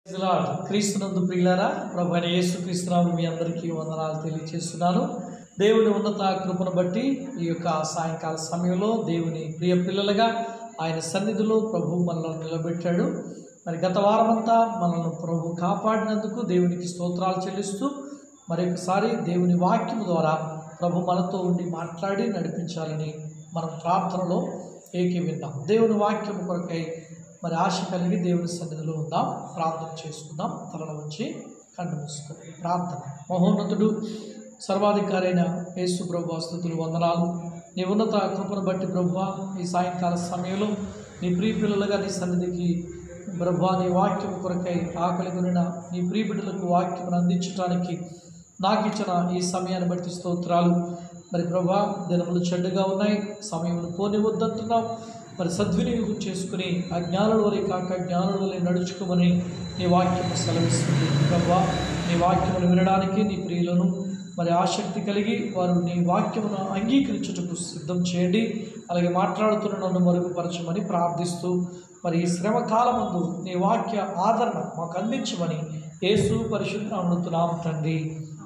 Lord. క్రీస్తునందు ప్రియులారా ప్రభు అయిన యేసు క్రీస్తునాము మీ అందరికీ వందనాలు తెలియజేస్తున్నాను దేవుని ఉన్నత కృపను బట్టి ఈ యొక్క సాయంకాల సమయంలో దేవుని ప్రియ పిల్లలుగా ఆయన సన్నిధిలో ప్రభు మనల్ని నిలబెట్టాడు మరి గత వారమంతా మనల్ని ప్రభు కాపాడినందుకు దేవునికి స్తోత్రాలు చెల్లిస్తూ మరొకసారి దేవుని వాక్యం ద్వారా ప్రభు మనతో ఉండి మాట్లాడి నడిపించాలని మనం ప్రార్థనలో ఏకీవిద్దాం దేవుని వాక్యం కొరకై మరి ఆశ కలిగి దేవుని సన్నిధిలో ఉందాం ప్రార్థన చేసుకుందాం తలలో వచ్చి కన్ను మూసుకొని ప్రార్థన మహోన్నతుడు సర్వాధికారి అయిన యేసు ప్రభు స్థుతులు వందనాలు నీ ఉన్నత కృపను బట్టి ప్రభు ఈ సాయంకాల సమయంలో నీ ప్రియ పిల్లలుగా నీ సన్నిధికి ప్రభు నీ వాక్యం కొరకై ఆకలి కొనిన నీ ప్రియ బిడ్డలకు వాక్యం అందించడానికి నాకు ఇచ్చిన ఈ సమయాన్ని బట్టి స్తోత్రాలు మరి ప్రభా దినములు చెడ్డగా ఉన్నాయి సమయములు పోనివద్దంటున్నావు మరి సద్వినియోగం చేసుకుని అజ్ఞానుల వలె కాక జ్ఞానుల వలె నడుచుకోమని నీ వాక్యం సెలవిస్తుంది ప్రభా నీ వాక్యమును వినడానికి నీ ప్రియులను మరి ఆసక్తి కలిగి వారు నీ వాక్యమును అంగీకరించుటకు సిద్ధం చేయండి అలాగే మాట్లాడుతున్న నన్ను మరుగుపరచమని ప్రార్థిస్తూ మరి ఈ శ్రమ కాలమందు నీ వాక్య ఆదరణ మాకు అందించమని యేసు పరిశుద్ధ అమృతున్నాం తండ్రి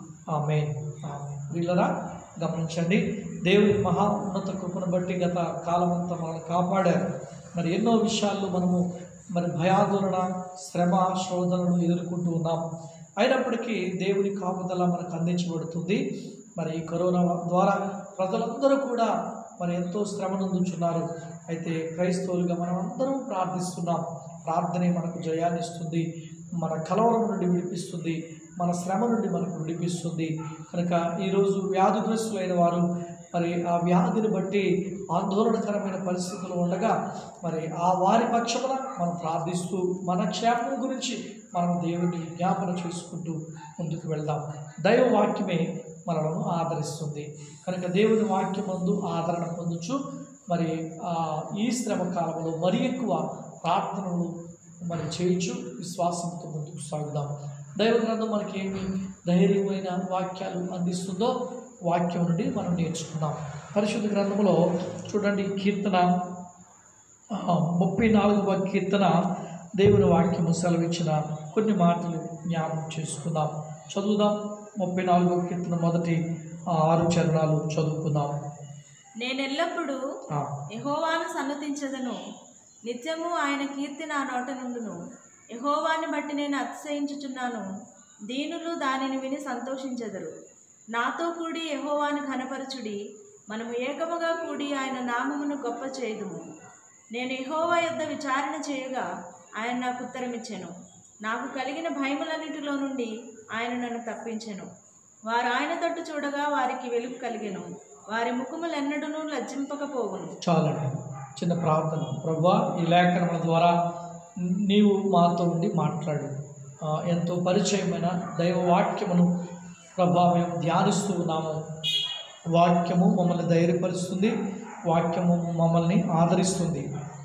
ఆమె వీళ్ళరా గమనించండి దేవుని మహా ఉన్నత కృపను బట్టి గత కాలమంతా మనల్ని కాపాడారు మరి ఎన్నో విషయాల్లో మనము మరి భయాందోళన శ్రమ శోధనను ఎదుర్కొంటూ ఉన్నాం అయినప్పటికీ దేవుని కాపుదల మనకు అందించబడుతుంది మరి ఈ కరోనా ద్వారా ప్రజలందరూ కూడా మరి ఎంతో శ్రమ నందుచున్నారు అయితే క్రైస్తవులుగా మనం అందరం ప్రార్థిస్తున్నాం ప్రార్థనే మనకు జయాన్ని ఇస్తుంది మన కలవరం నుండి విడిపిస్తుంది మన శ్రమ నుండి మనకు విడిపిస్తుంది కనుక ఈరోజు వ్యాధిగ్రస్తులైన వారు మరి ఆ వ్యాధిని బట్టి ఆందోళనకరమైన పరిస్థితులు ఉండగా మరి ఆ వారి పక్షమున మనం ప్రార్థిస్తూ మన క్షేమం గురించి మనం దేవుని విజ్ఞాపన చేసుకుంటూ ముందుకు వెళ్దాం దైవ వాక్యమే మనలను ఆదరిస్తుంది కనుక దేవుని వాక్యమందు ఆదరణ పొందుచు మరి ఆ ఈ శ్రమ కాలంలో మరీ ఎక్కువ ప్రార్థనలు మరి చేయించు విశ్వాసంతో ముందుకు సాగుదాం దైవ గ్రంథం మనకి ఏమి ధైర్యమైన వాక్యాలు అందిస్తుందో వాక్యం నుండి మనం నేర్చుకున్నాం పరిశుద్ధ గ్రంథంలో చూడండి కీర్తన ఆ, ముప్పై నాలుగవ కీర్తన దేవుని వాక్యము సెలవిచ్చిన కొన్ని మాటలు జ్ఞాపకం చేసుకుందాం చదువుదాం ముప్పై నాలుగవ కీర్తన మొదటి ఆ, ఆరు చరణాలు చదువుకుందాం నేనెల్లప్పుడూ ఆ, యహోవాను సన్నతించదను నిత్యము ఆయన కీర్తి నా నోట నుండును యహోవాని బట్టి నేను అతిశయించుచున్నాను దీనులు దానిని విని సంతోషించెదరు నాతో కూడి యహోవాను ఘనపరచుడి మనము ఏకముగా కూడి ఆయన నామమును గొప్ప చేయుదుము నేను యహోవా యొద్ద విచారణ చేయగా ఆయన నాకు ఉత్తరమిచ్చెను నాకు కలిగిన భయములన్నిటిలో నుండి ఆయన నన్ను తప్పించెను వారు ఆయన తట్టు చూడగా వారికి వెలుగు కలిగెను వారి ముఖములెన్నడూనూ లజ్జింపకపోవును చాలండి చిన్న ప్రార్థన ప్రభా ఈ లేఖనముల ద్వారా నీవు మాతో ఉండి మాట్లాడు ఆ, ఎంతో పరిచయమైన దైవ వాక్యమును ప్రభా మేము ధ్యానిస్తూ ఉన్నాము వాక్యము మమ్మల్ని ధైర్యపరుస్తుంది వాక్యము మమ్మల్ని ఆదరిస్తుంది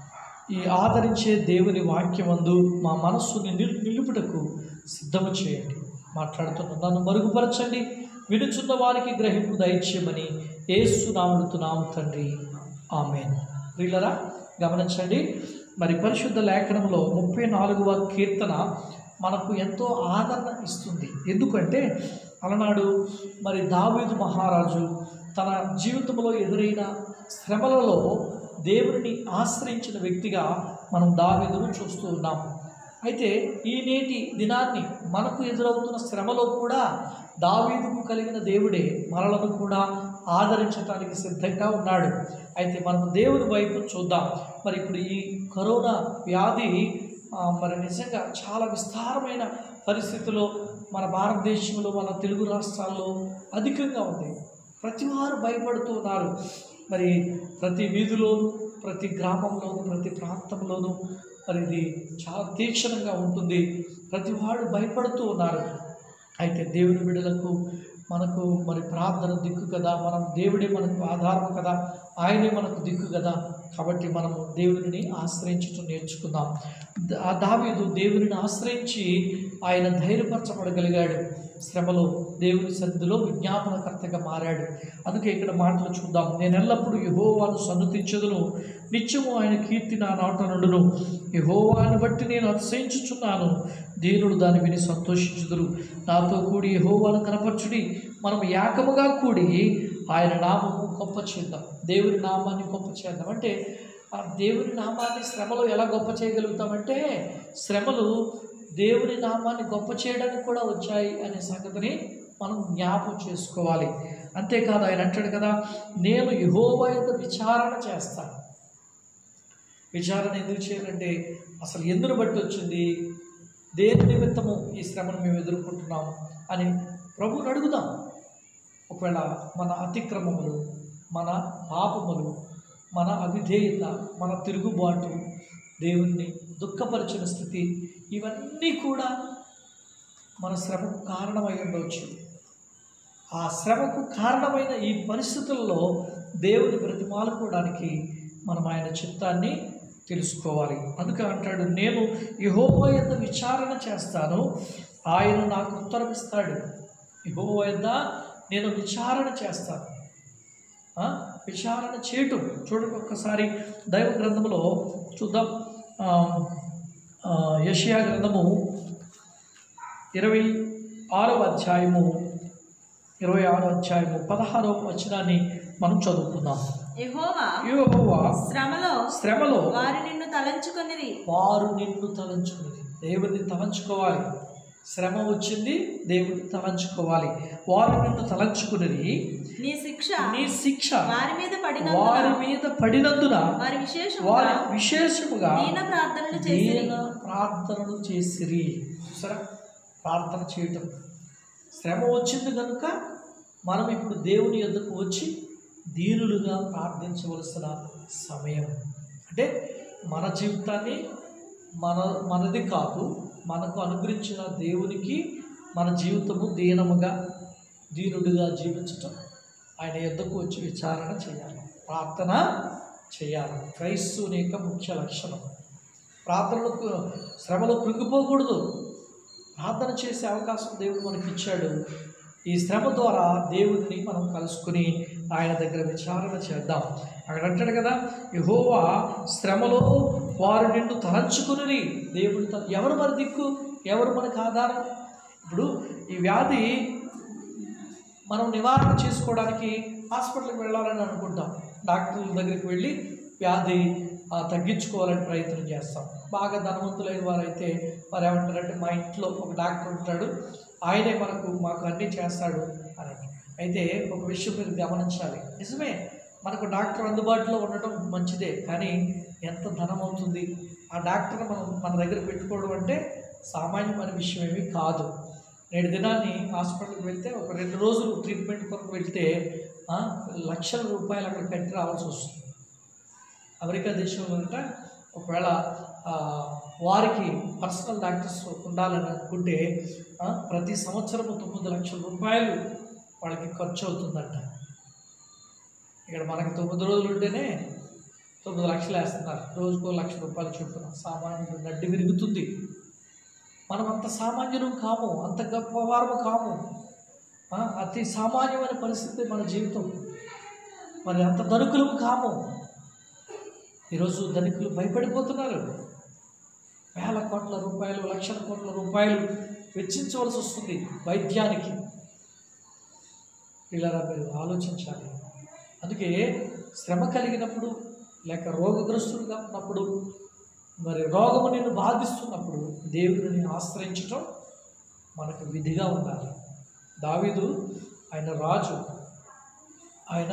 ఈ ఆదరించే దేవుని వాక్యమందు మా మనస్సుని నిల్ నిలుపుటకు సిద్ధము చేయండి మాట్లాడుతున్న నన్ను మరుగుపరచండి వినుచున్న వారికి గ్రహింపు దయచేయమని ఏసు నాముడుతున్నాము తండ్రి ఆమెన్ ప్రియులరా గమనించండి మరి పరిశుద్ధ లేఖనంలో ముప్పై నాలుగవ కీర్తన మనకు ఎంతో ఆదరణ ఇస్తుంది ఎందుకంటే అలనాడు మరి దావీదు మహారాజు తన జీవితంలో ఎదురైన శ్రమలలో దేవుడిని ఆశ్రయించిన వ్యక్తిగా మనం దావీదును చూస్తూ ఉన్నాం అయితే ఈ నేటి దినాన్ని మనకు ఎదురవుతున్న శ్రమలో కూడా దావీదుకు కలిగిన దేవుడే మనలను కూడా ఆదరించడానికి సిద్ధంగా ఉన్నాడు అయితే మనం దేవుని వైపు చూద్దాం మరి ఇప్పుడు ఈ కరోనా వ్యాధి ఆ, మరి నిజంగా చాలా విస్తారమైన పరిస్థితిలో మన భారతదేశంలో మన తెలుగు రాష్ట్రాల్లో అధికంగా ఉంది ప్రతి వారు భయపడుతూ ఉన్నారు మరి ప్రతి వీధిలోను ప్రతి గ్రామంలోను ప్రతి ప్రాంతంలోనూ మరి ఇది చాలా తీక్షణంగా ఉంటుంది ప్రతి వాడు భయపడుతూ ఉన్నారు అయితే దేవుని బిడ్డలకు మనకు మరి ప్రార్థన దిక్కు కదా మనం దేవుడే మనకు ఆధారం కదా ఆయనే మనకు దిక్కు కదా కాబట్టి మనము దేవుడిని ఆశ్రయించటం నేర్చుకుందాం ద- ఆ దావీదు దేవుడిని ఆశ్రయించి ఆయన ధైర్యపరచబడగలిగాడు శ్రమలో దేవుని సన్నిధిలో విజ్ఞాపనకర్తగా మారాడు అందుకే ఇక్కడ మాటలు చూద్దాం నేను ఎల్లప్పుడూ యహోవాను సన్నుతించదును నిత్యము ఆయన కీర్తి నా నాట నుండును యహోవాను బట్టి నేను అతిశయించుచున్నాను దీనుడు దాన్ని విని సంతోషించుదురు నాతో కూడి యహోవాను కనపరచుడి మనం ఏకముగా కూడి ఆయన నామము గొప్ప చేద్దాం దేవుని నామాన్ని గొప్ప చేద్దాం అంటే ఆ దేవుని నామాన్ని శ్రమలో ఎలా గొప్ప చేయగలుగుతామంటే శ్రమలు దేవుని నామాన్ని గొప్ప చేయడానికి కూడా వచ్చాయి అనే సంగతిని మనం జ్ఞాపకం చేసుకోవాలి అంతేకాదు ఆయన అంటాడు కదా నేను యహోవా యొక్క విచారణ చేస్తాను విచారణ ఎందుకు చేయాలంటే అసలు ఎందును బట్టి వచ్చింది దేని నిమిత్తము ఈ శ్రమను మేము ఎదుర్కొంటున్నాం అని ప్రభువుని అడుగుదాం ఒకవేళ మన అతిక్రమములు మన పాపములు మన అవిధేయత మన తిరుగుబాటు దేవుణ్ణి దుఃఖపరిచిన స్థితి ఇవన్నీ కూడా మన శ్రమకు కారణమై ఉండవచ్చు ఆ శ్రమకు కారణమైన ఈ పరిస్థితుల్లో దేవుని బ్రతిమాలుకోవడానికి మనం ఆయన చిత్తాన్ని తెలుసుకోవాలి అందుకే అంటాడు నేను యహోవా యొద్ద విచారణ చేస్తాను ఆయన నాకు ఉత్తరం ఇస్తాడు యహోవా యొద్ద నేను విచారణ చేస్తాను ఆ? విచారణ చేయటం చూడండి ఒక్కసారి దైవ గ్రంథంలో చూద్దాం ఆ, ఆ, యెషయా గ్రంథము ఇరవై ఆరవ అధ్యాయము ఇరవై ఆరో అధ్యాయము పదహారవ వచనాన్ని మనం చదువుకుందాం యెహోవా యెహోవా శ్రమలో శ్రమలో వారు నిన్ను తలంచుకొనిరి వారు నిన్ను తలంచుకుని దేవుడిని తలంచుకోవాలి శ్రమ వచ్చింది దేవుడిని తలంచుకోవాలి వారు నిన్ను తలంచుకుని నీ శిక్ష నీ శిక్ష వారి మీద వారి పడినందున మీద పడినందున వారి విశేషముగా వారి విశేషముగా దీన ప్రార్థనలు చేసిరి దీన ప్రార్థనలు చేసిరి చూసారా ప్రార్థన చేయటం శ్రమ వచ్చింది కనుక మనం ఇప్పుడు దేవుని యొద్దకు వచ్చి దీనులుగా ప్రార్థించవలసిన సమయం అంటే మన జీవితాన్ని మన మనది కాదు మనకు అనుగ్రహించిన దేవునికి మన జీవితము దీనముగా దీనుడిగా జీవించటం ఆయన యొద్దకు వచ్చి విచారణ చేయాలి ప్రార్థన చేయాలి క్రైస్తవుని యొక్క ముఖ్య లక్షణం ప్రార్థనలకు శ్రమలో కృంగిపోకూడదు ప్రార్థన చేసే అవకాశం దేవుడు మనకి ఇచ్చాడు ఈ శ్రమ ద్వారా దేవుడిని మనం కలుసుకుని ఆయన దగ్గర విచారణ చేద్దాం అక్కడ అంటాడు కదా యహోవా శ్రమలో వారు నిన్ను తలంచుకుని దేవుడు తల- ఎవరు మన దిక్కు ఎవరు మనకు ఆధారం ఇప్పుడు ఈ వ్యాధి మనం నివారణ చేసుకోవడానికి హాస్పిటల్కి వెళ్ళాలని అనుకుంటాం డాక్టర్ల దగ్గరికి వెళ్ళి వ్యాధి ఆ, తగ్గించుకోవాలని ప్రయత్నం చేస్తాం బాగా ధనవంతులైన వారైతే వారు ఏమంటారంటే మా ఇంట్లో ఒక డాక్టర్ ఉంటాడు ఆయనే మనకు మాకు అన్నీ చేస్తాడు అని అంటారు. అయితే ఒక విషయం మీరు గమనించాలి నిజమే మనకు డాక్టర్ అందుబాటులో ఉండటం మంచిదే కానీ ఎంత ధనం అవుతుంది ఆ డాక్టర్ని మనం మన దగ్గర పెట్టుకోవడం అంటే సామాన్యమైన విషయం ఏమీ కాదు నేడు దినాన్ని హాస్పిటల్కి వెళ్తే ఒక రెండు రోజులు ట్రీట్మెంట్ కొరకు వెళ్తే ఆ, లక్షల రూపాయలు అక్కడ కట్టి రావాల్సి వస్తుంది అమెరికా దేశంలో అంటే ఒకవేళ ఆ, వారికి పర్సనల్ డాక్టర్స్ ఉండాలని అనుకుంటే ఆ, ప్రతి సంవత్సరం తొమ్మిది లక్షల రూపాయలు వాళ్ళకి ఖర్చు అవుతుందంట ఇక్కడ మనకి తొమ్మిది రోజులు ఉంటేనే తొమ్మిది లక్షలు వేస్తున్నారు రోజుకో లక్ష రూపాయలు చొప్పున సామాన్యుడు నడ్డి విరుగుతుంది మనం అంత సామాన్యులం కాము అంత గొప్పవారము కాము ఆ, అతి సామాన్యమైన పరిస్థితి మన జీవితం మరి అంత ధనికులము కాము ఈరోజు ధనికులు భయపడిపోతున్నారు వేల కోట్ల రూపాయలు లక్షల కోట్ల రూపాయలు వెచ్చించవలసి వస్తుంది వైద్యానికి పిల్లరా మీరు ఆలోచించాలి అందుకే శ్రమ కలిగినప్పుడు లేక రోగగ్రస్తుడుగా ఉన్నప్పుడు మరి రోగము నిన్ను బాధిస్తున్నప్పుడు దేవుడిని ఆశ్రయించటం మనకు విధిగా ఉండాలి దావీదు ఆయన రాజు ఆయన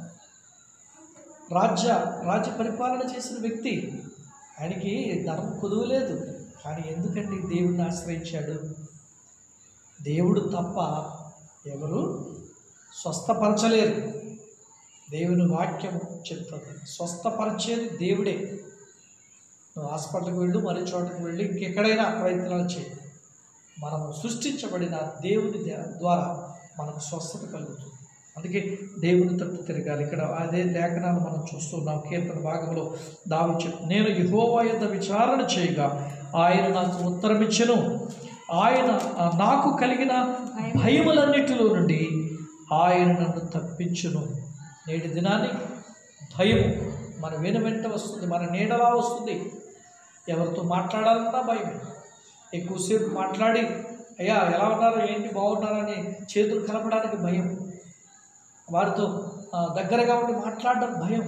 రాజ్య రాజ్య పరిపాలన చేసిన వ్యక్తి ఆయనకి ధనం కొదువు లేదు కానీ ఎందుకండి దేవుడిని ఆశ్రయించాడు దేవుడు తప్ప ఎవరు స్వస్థపరచలేరు దేవుని వాక్యం చెప్తుంది స్వస్థపరిచేది దేవుడే నువ్వు హాస్పిటల్కి వెళ్ళు మరో చోటకి వెళ్ళి ఇంకెక్కడైనా ప్రయత్నాలు చేయి మనము సృష్టించబడిన దేవుని ద- ద్వారా మనకు స్వస్థత కలుగుతుంది అందుకే దేవుని తట్టు తిరగాలి ఇక్కడ అదే లేఖనాలు మనం చూస్తున్నాం కీర్తన భాగంలో దావి చెప్పు నేను యహోవా యొక్క విచారణ చేయగా ఆయన నాకు ఉత్తరమిచ్చెను ఆయన ఆ, నాకు కలిగిన భయములన్నిటిలో నుండి ఆయన నన్ను తప్పించును నేటి దినాన్ని భయం మన వెను వెంట వస్తుంది మన నీడలా వస్తుంది ఎవరితో మాట్లాడాలన్నా భయం ఎక్కువసేపు మాట్లాడి అయ్యా ఎలా ఉన్నారు ఏంటి బాగున్నారని చేతులు కలపడానికి భయం వారితో ఆ, దగ్గరగా ఉండి మాట్లాడడం భయం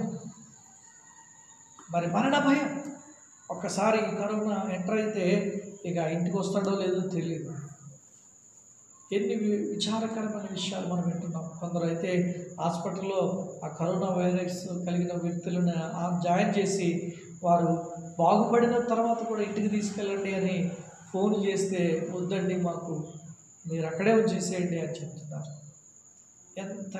మరి మరణ భయం ఒక్కసారి ఈ కరోనా ఎంటర్ అయితే ఇక ఇంటికి వస్తాడో లేదో తెలియదు ఎన్ని వి- విచారకరమైన విషయాలు మనం వింటున్నాం కొందరు అయితే హాస్పిటల్లో ఆ కరోనా వైరస్ కలిగిన వ్యక్తులను ఆ జాయిన్ చేసి వారు బాగుపడిన తర్వాత కూడా ఇంటికి తీసుకెళ్ళండి అని ఫోన్ చేస్తే వద్దండి మాకు మీరు అక్కడే ఉంచేసేయండి అని చెప్తున్నారు ఎంత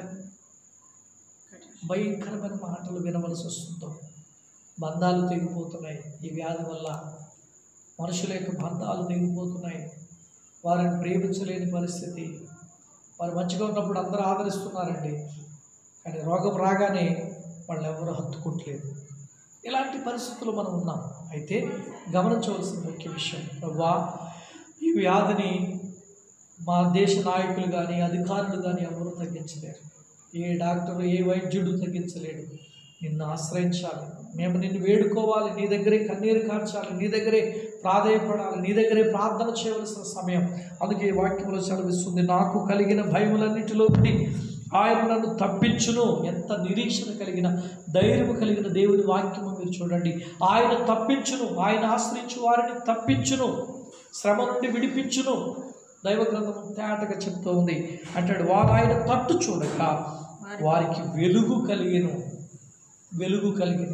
భయంకరమైన మాటలు వినవలసి వస్తుందో బంధాలు తెగిపోతున్నాయి ఈ వ్యాధి వల్ల మనుషుల యొక్క బంధాలు తెగిపోతున్నాయి వారిని ప్రేమించలేని పరిస్థితి వారు మంచిగా ఉన్నప్పుడు అందరూ ఆదరిస్తున్నారండి కానీ రోగం రాగానే వాళ్ళు ఎవరు హత్తుకోవట్లేదు ఇలాంటి పరిస్థితులు మనం ఉన్నాం అయితే గమనించవలసిన ముఖ్య విషయం వా ఈ వ్యాధిని మా దేశ నాయకులు కానీ అధికారులు కానీ ఎవరు తగ్గించలేరు ఏ డాక్టర్ ఏ వైద్యుడు తగ్గించలేడు నిన్ను ఆశ్రయించాలి మేము నిన్ను వేడుకోవాలి నీ దగ్గరే కన్నీరు కార్చాలి నీ దగ్గరే ప్రాధేయపడాలి నీ దగ్గరే ప్రార్థన చేయవలసిన సమయం అందుకే ఈ వాక్యంలో సెలవిస్తుంది నాకు కలిగిన భయములన్నిటిలో నుండి ఆయన నన్ను తప్పించును ఎంత నిరీక్షణ కలిగిన ధైర్యం కలిగిన దేవుని వాక్యము మీరు చూడండి ఆయన తప్పించును ఆయన ఆశ్రయించు వారిని తప్పించును శ్రమ నుండి విడిపించును దైవ గ్రంథం తేటగా చెప్తూ ఉంది అంటాడు వారు ఆయన తట్టు చూడక వారికి వెలుగు కలిగిన వెలుగు కలిగిన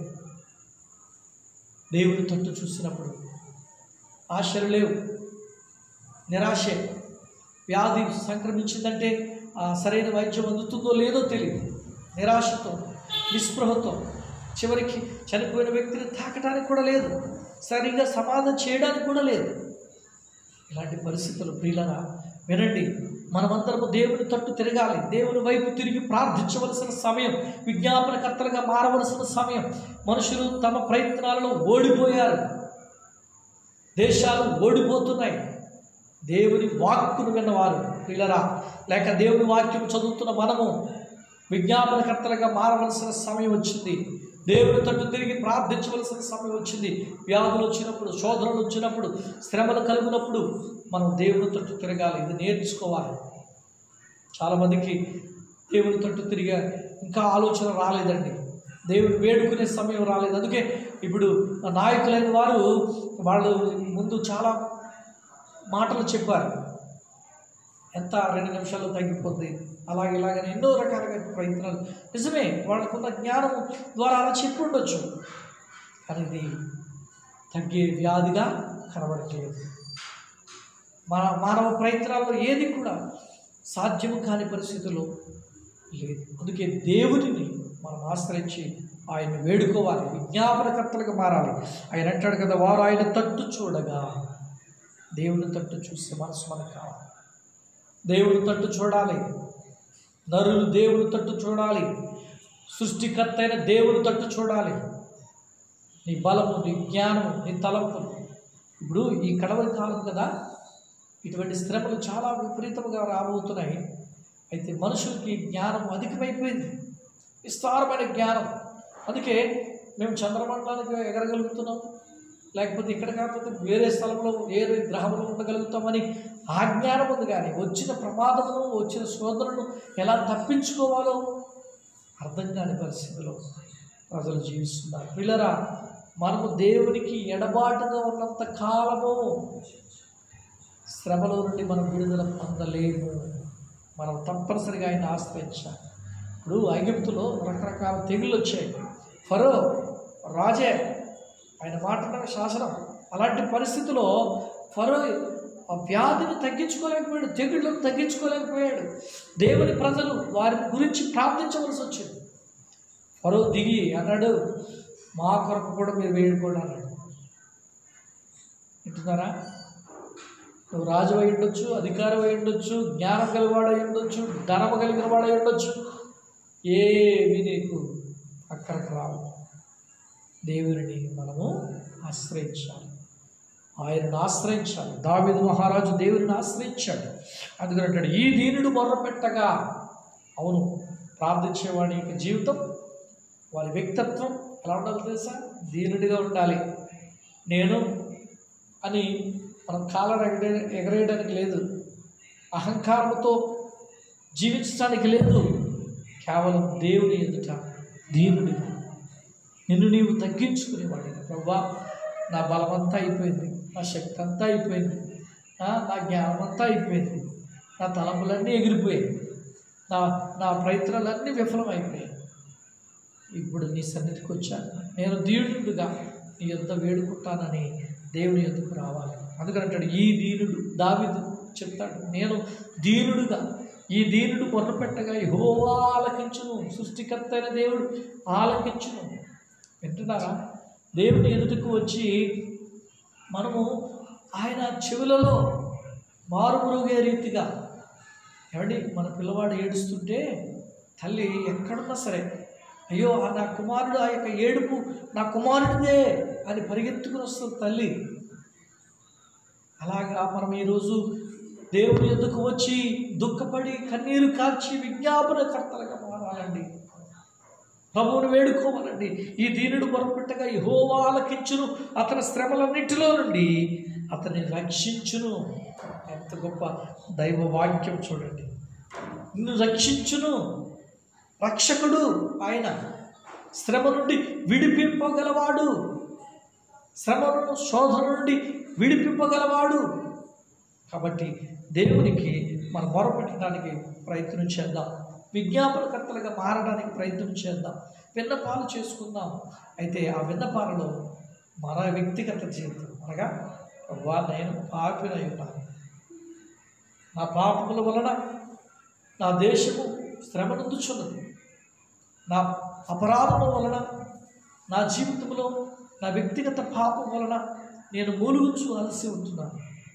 దేవుని తట్టు చూసినప్పుడు ఆశలు లేవు నిరాశే వ్యాధి సంక్రమించిందంటే ఆ సరైన వైద్యం అందుతుందో లేదో తెలియదు నిరాశతో నిస్పృహతో చివరికి చనిపోయిన వ్యక్తిని తాకడానికి కూడా లేదు సరిగ్గా సమాధం చేయడానికి కూడా లేదు ఇలాంటి పరిస్థితులు ప్రియులరా వినండి మనమందరము దేవుని తట్టు తిరగాలి దేవుని వైపు తిరిగి ప్రార్థించవలసిన సమయం విజ్ఞాపనకర్తలుగా మారవలసిన సమయం మనుషులు తమ ప్రయత్నాలలో ఓడిపోయారు దేశాలు ఓడిపోతున్నాయి దేవుని వాక్కును విన్నవారు పిల్లరా లేక దేవుని వాక్యం చదువుతున్న మనము విజ్ఞాపనకర్తలుగా మారవలసిన సమయం వచ్చింది దేవుని తట్టు తిరిగి ప్రార్థించవలసిన సమయం వచ్చింది వ్యాధులు వచ్చినప్పుడు శోధనలు వచ్చినప్పుడు శ్రమలు కలిగినప్పుడు మనం దేవుని తట్టు తిరగాలి ఇది నేర్చుకోవాలి చాలామందికి దేవుని తట్టు తిరిగా ఇంకా ఆలోచన రాలేదండి దేవుని వేడుకునే సమయం రాలేదు అందుకే ఇప్పుడు నాయకులైన వారు వాళ్ళు ముందు చాలా మాటలు చెప్పారు ఎంత రెండు నిమిషాల్లో తగ్గిపోద్ది అలాగే ఇలాగని ఎన్నో రకాలుగా ప్రయత్నాలు నిజమే వాళ్ళకున్న జ్ఞానం ద్వారా అలా చెప్పి ఉండొచ్చు కానీ ఇది తగ్గే వ్యాధిగా కనబడట్లేదు మన మానవ ప్రయత్నాల్లో ఏది కూడా సాధ్యము కాని పరిస్థితుల్లో లేదు అందుకే దేవుడిని మనం ఆశ్రయించి ఆయన్ని వేడుకోవాలి విజ్ఞాపనకర్తలుగా మారాలి ఆయన అంటాడు కదా వారు ఆయన తట్టు చూడగా దేవుని తట్టు చూసే మనసు మనకు కావాలి దేవుని తట్టు చూడాలి నరులు దేవుని తట్టు చూడాలి సృష్టికర్త అయిన దేవుని తట్టు చూడాలి నీ బలము నీ జ్ఞానము నీ తలంపులు ఇప్పుడు ఈ కడవరి కాలం కదా ఇటువంటి శ్రమలు చాలా విపరీతంగా రాబోతున్నాయి అయితే మనుషులకి జ్ఞానం అధికమైపోయింది విస్తారమైన జ్ఞానం అందుకే మేము చంద్రమండలానికి ఎగరగలుగుతున్నాం లేకపోతే ఇక్కడ కాకపోతే వేరే స్థలంలో వేరే గ్రహంలో ఉండగలుగుతామని ఆ జ్ఞానం ఉంది కానీ వచ్చిన ప్రమాదమును వచ్చిన శోధనను ఎలా తప్పించుకోవాలో అర్థం కాని పరిస్థితిలో ప్రజలు జీవిస్తున్నారు పిల్లరా మనము దేవునికి ఎడబాటుగా ఉన్నంత కాలము శ్రమలో నుండి మనం విడుదల పొందలేము మనం తప్పనిసరిగా ఆయన ఆశ్రయించాలి ఇప్పుడు ఐగిప్తులో రకరకాల తెగుళ్ళు వచ్చాయి ఫరో రాజే ఆయన మాట శాసనం అలాంటి పరిస్థితిలో ఫరో ఆ వ్యాధిని తగ్గించుకోలేకపోయాడు తెగుళ్ళను తగ్గించుకోలేకపోయాడు దేవుని ప్రజలు వారి గురించి ప్రార్థించవలసి వచ్చింది ఫరో దిగి అన్నాడు మా కొరకు కూడా మీరు వేడుకోండి అన్నాడు వింటున్నారా నువ్వు రాజు అయి ఉండొచ్చు అధికారం అయి ఉండొచ్చు జ్ఞానం కలిగినవాడు అయి ఉండొచ్చు ధనము కలిగిన వాడు అయి ఉండొచ్చు ఏవి నీకు అక్కడికి రావు దేవుని మనము ఆశ్రయించాలి ఆయనను ఆశ్రయించాలి దావిదు మహారాజు దేవుని ఆశ్రయించాడు అందుకని అంటాడు ఈ దీనుడు మొర్రపెట్టగా అవును ప్రార్థించేవాడి యొక్క జీవితం వారి వ్యక్తిత్వం ఎలా ఉండాలి తెలుసా దీనుడిగా ఉండాలి నేను అని మనం కాలర్ ఎగరే ఎగరేయడానికి లేదు అహంకారంతో జీవించడానికి లేదు కేవలం దేవుని ఎదుట దీనుడిగా నిన్ను నీవు తగ్గించుకునేవాడిని ప్రభా నా బలమంతా అయిపోయింది నా శక్తి అంతా అయిపోయింది ఆ, నా జ్ఞానం అంతా అయిపోయింది నా తలంపులన్నీ ఎగిరిపోయాయి నా నా ప్రయత్నాలన్నీ విఫలమైపోయాయి ఇప్పుడు నీ సన్నిధికి వచ్చాను నేను దీనుడుగా నీ యొద్ద వేడుకుంటానని దేవుని యొద్దకు రావాలి అందుకని అంటాడు ఈ దీనుడు దావిదు చెప్తాడు నేను దీనుడుగా ఈ దీనుడు మొర్రపెట్టగా యెహోవా ఆలకించును సృష్టికర్త అయిన దేవుడు ఆలకించును వింటున్నారా దేవుని ఎదుటకు వచ్చి మనము ఆయన చెవులలో మారుమురుగే రీతిగా ఏమండి మన పిల్లవాడు ఏడుస్తుంటే తల్లి ఎక్కడున్నా సరే అయ్యో ఆ నా కుమారుడు ఆ యొక్క ఏడుపు నా కుమారుడిదే అని పరిగెత్తుకుని వస్తుంది తల్లి అలాగా మనం ఈరోజు దేవుని ఎందుకు వచ్చి దుఃఖపడి కన్నీరు కార్చి విజ్ఞాపనకర్తలుగా మారాలండి ప్రభువును వేడుకోవాలండి ఈ దీనుడు పొరపెట్టగా ఈ ఆలకించును అతని శ్రమలన్నిటిలో నుండి అతన్ని రక్షించును ఎంత గొప్ప దైవ వాక్యం చూడండి నిన్ను రక్షించును రక్షకుడు ఆయన శ్రమ నుండి విడిపింపగలవాడు శ్రమను శోధన నుండి విడిపింపగలవాడు కాబట్టి దేవునికి మనం మొరపెట్టడానికి ప్రయత్నం చేద్దాం విజ్ఞాపనకర్తలుగా మారడానికి ప్రయత్నం చేద్దాం విన్నపాలు చేసుకుందాం అయితే ఆ విన్నపాలలో మన వ్యక్తిగత జీవితం అనగా ప్రభా నేను పాపినై ఉన్నాను నా పాపముల వలన నా దేశము శ్రమనందుచున్నది నా అపరాధముల వలన నా జీవితంలో నా వ్యక్తిగత పాపం వలన నేను మూలుగుచు అలసి ఉంటున్నాను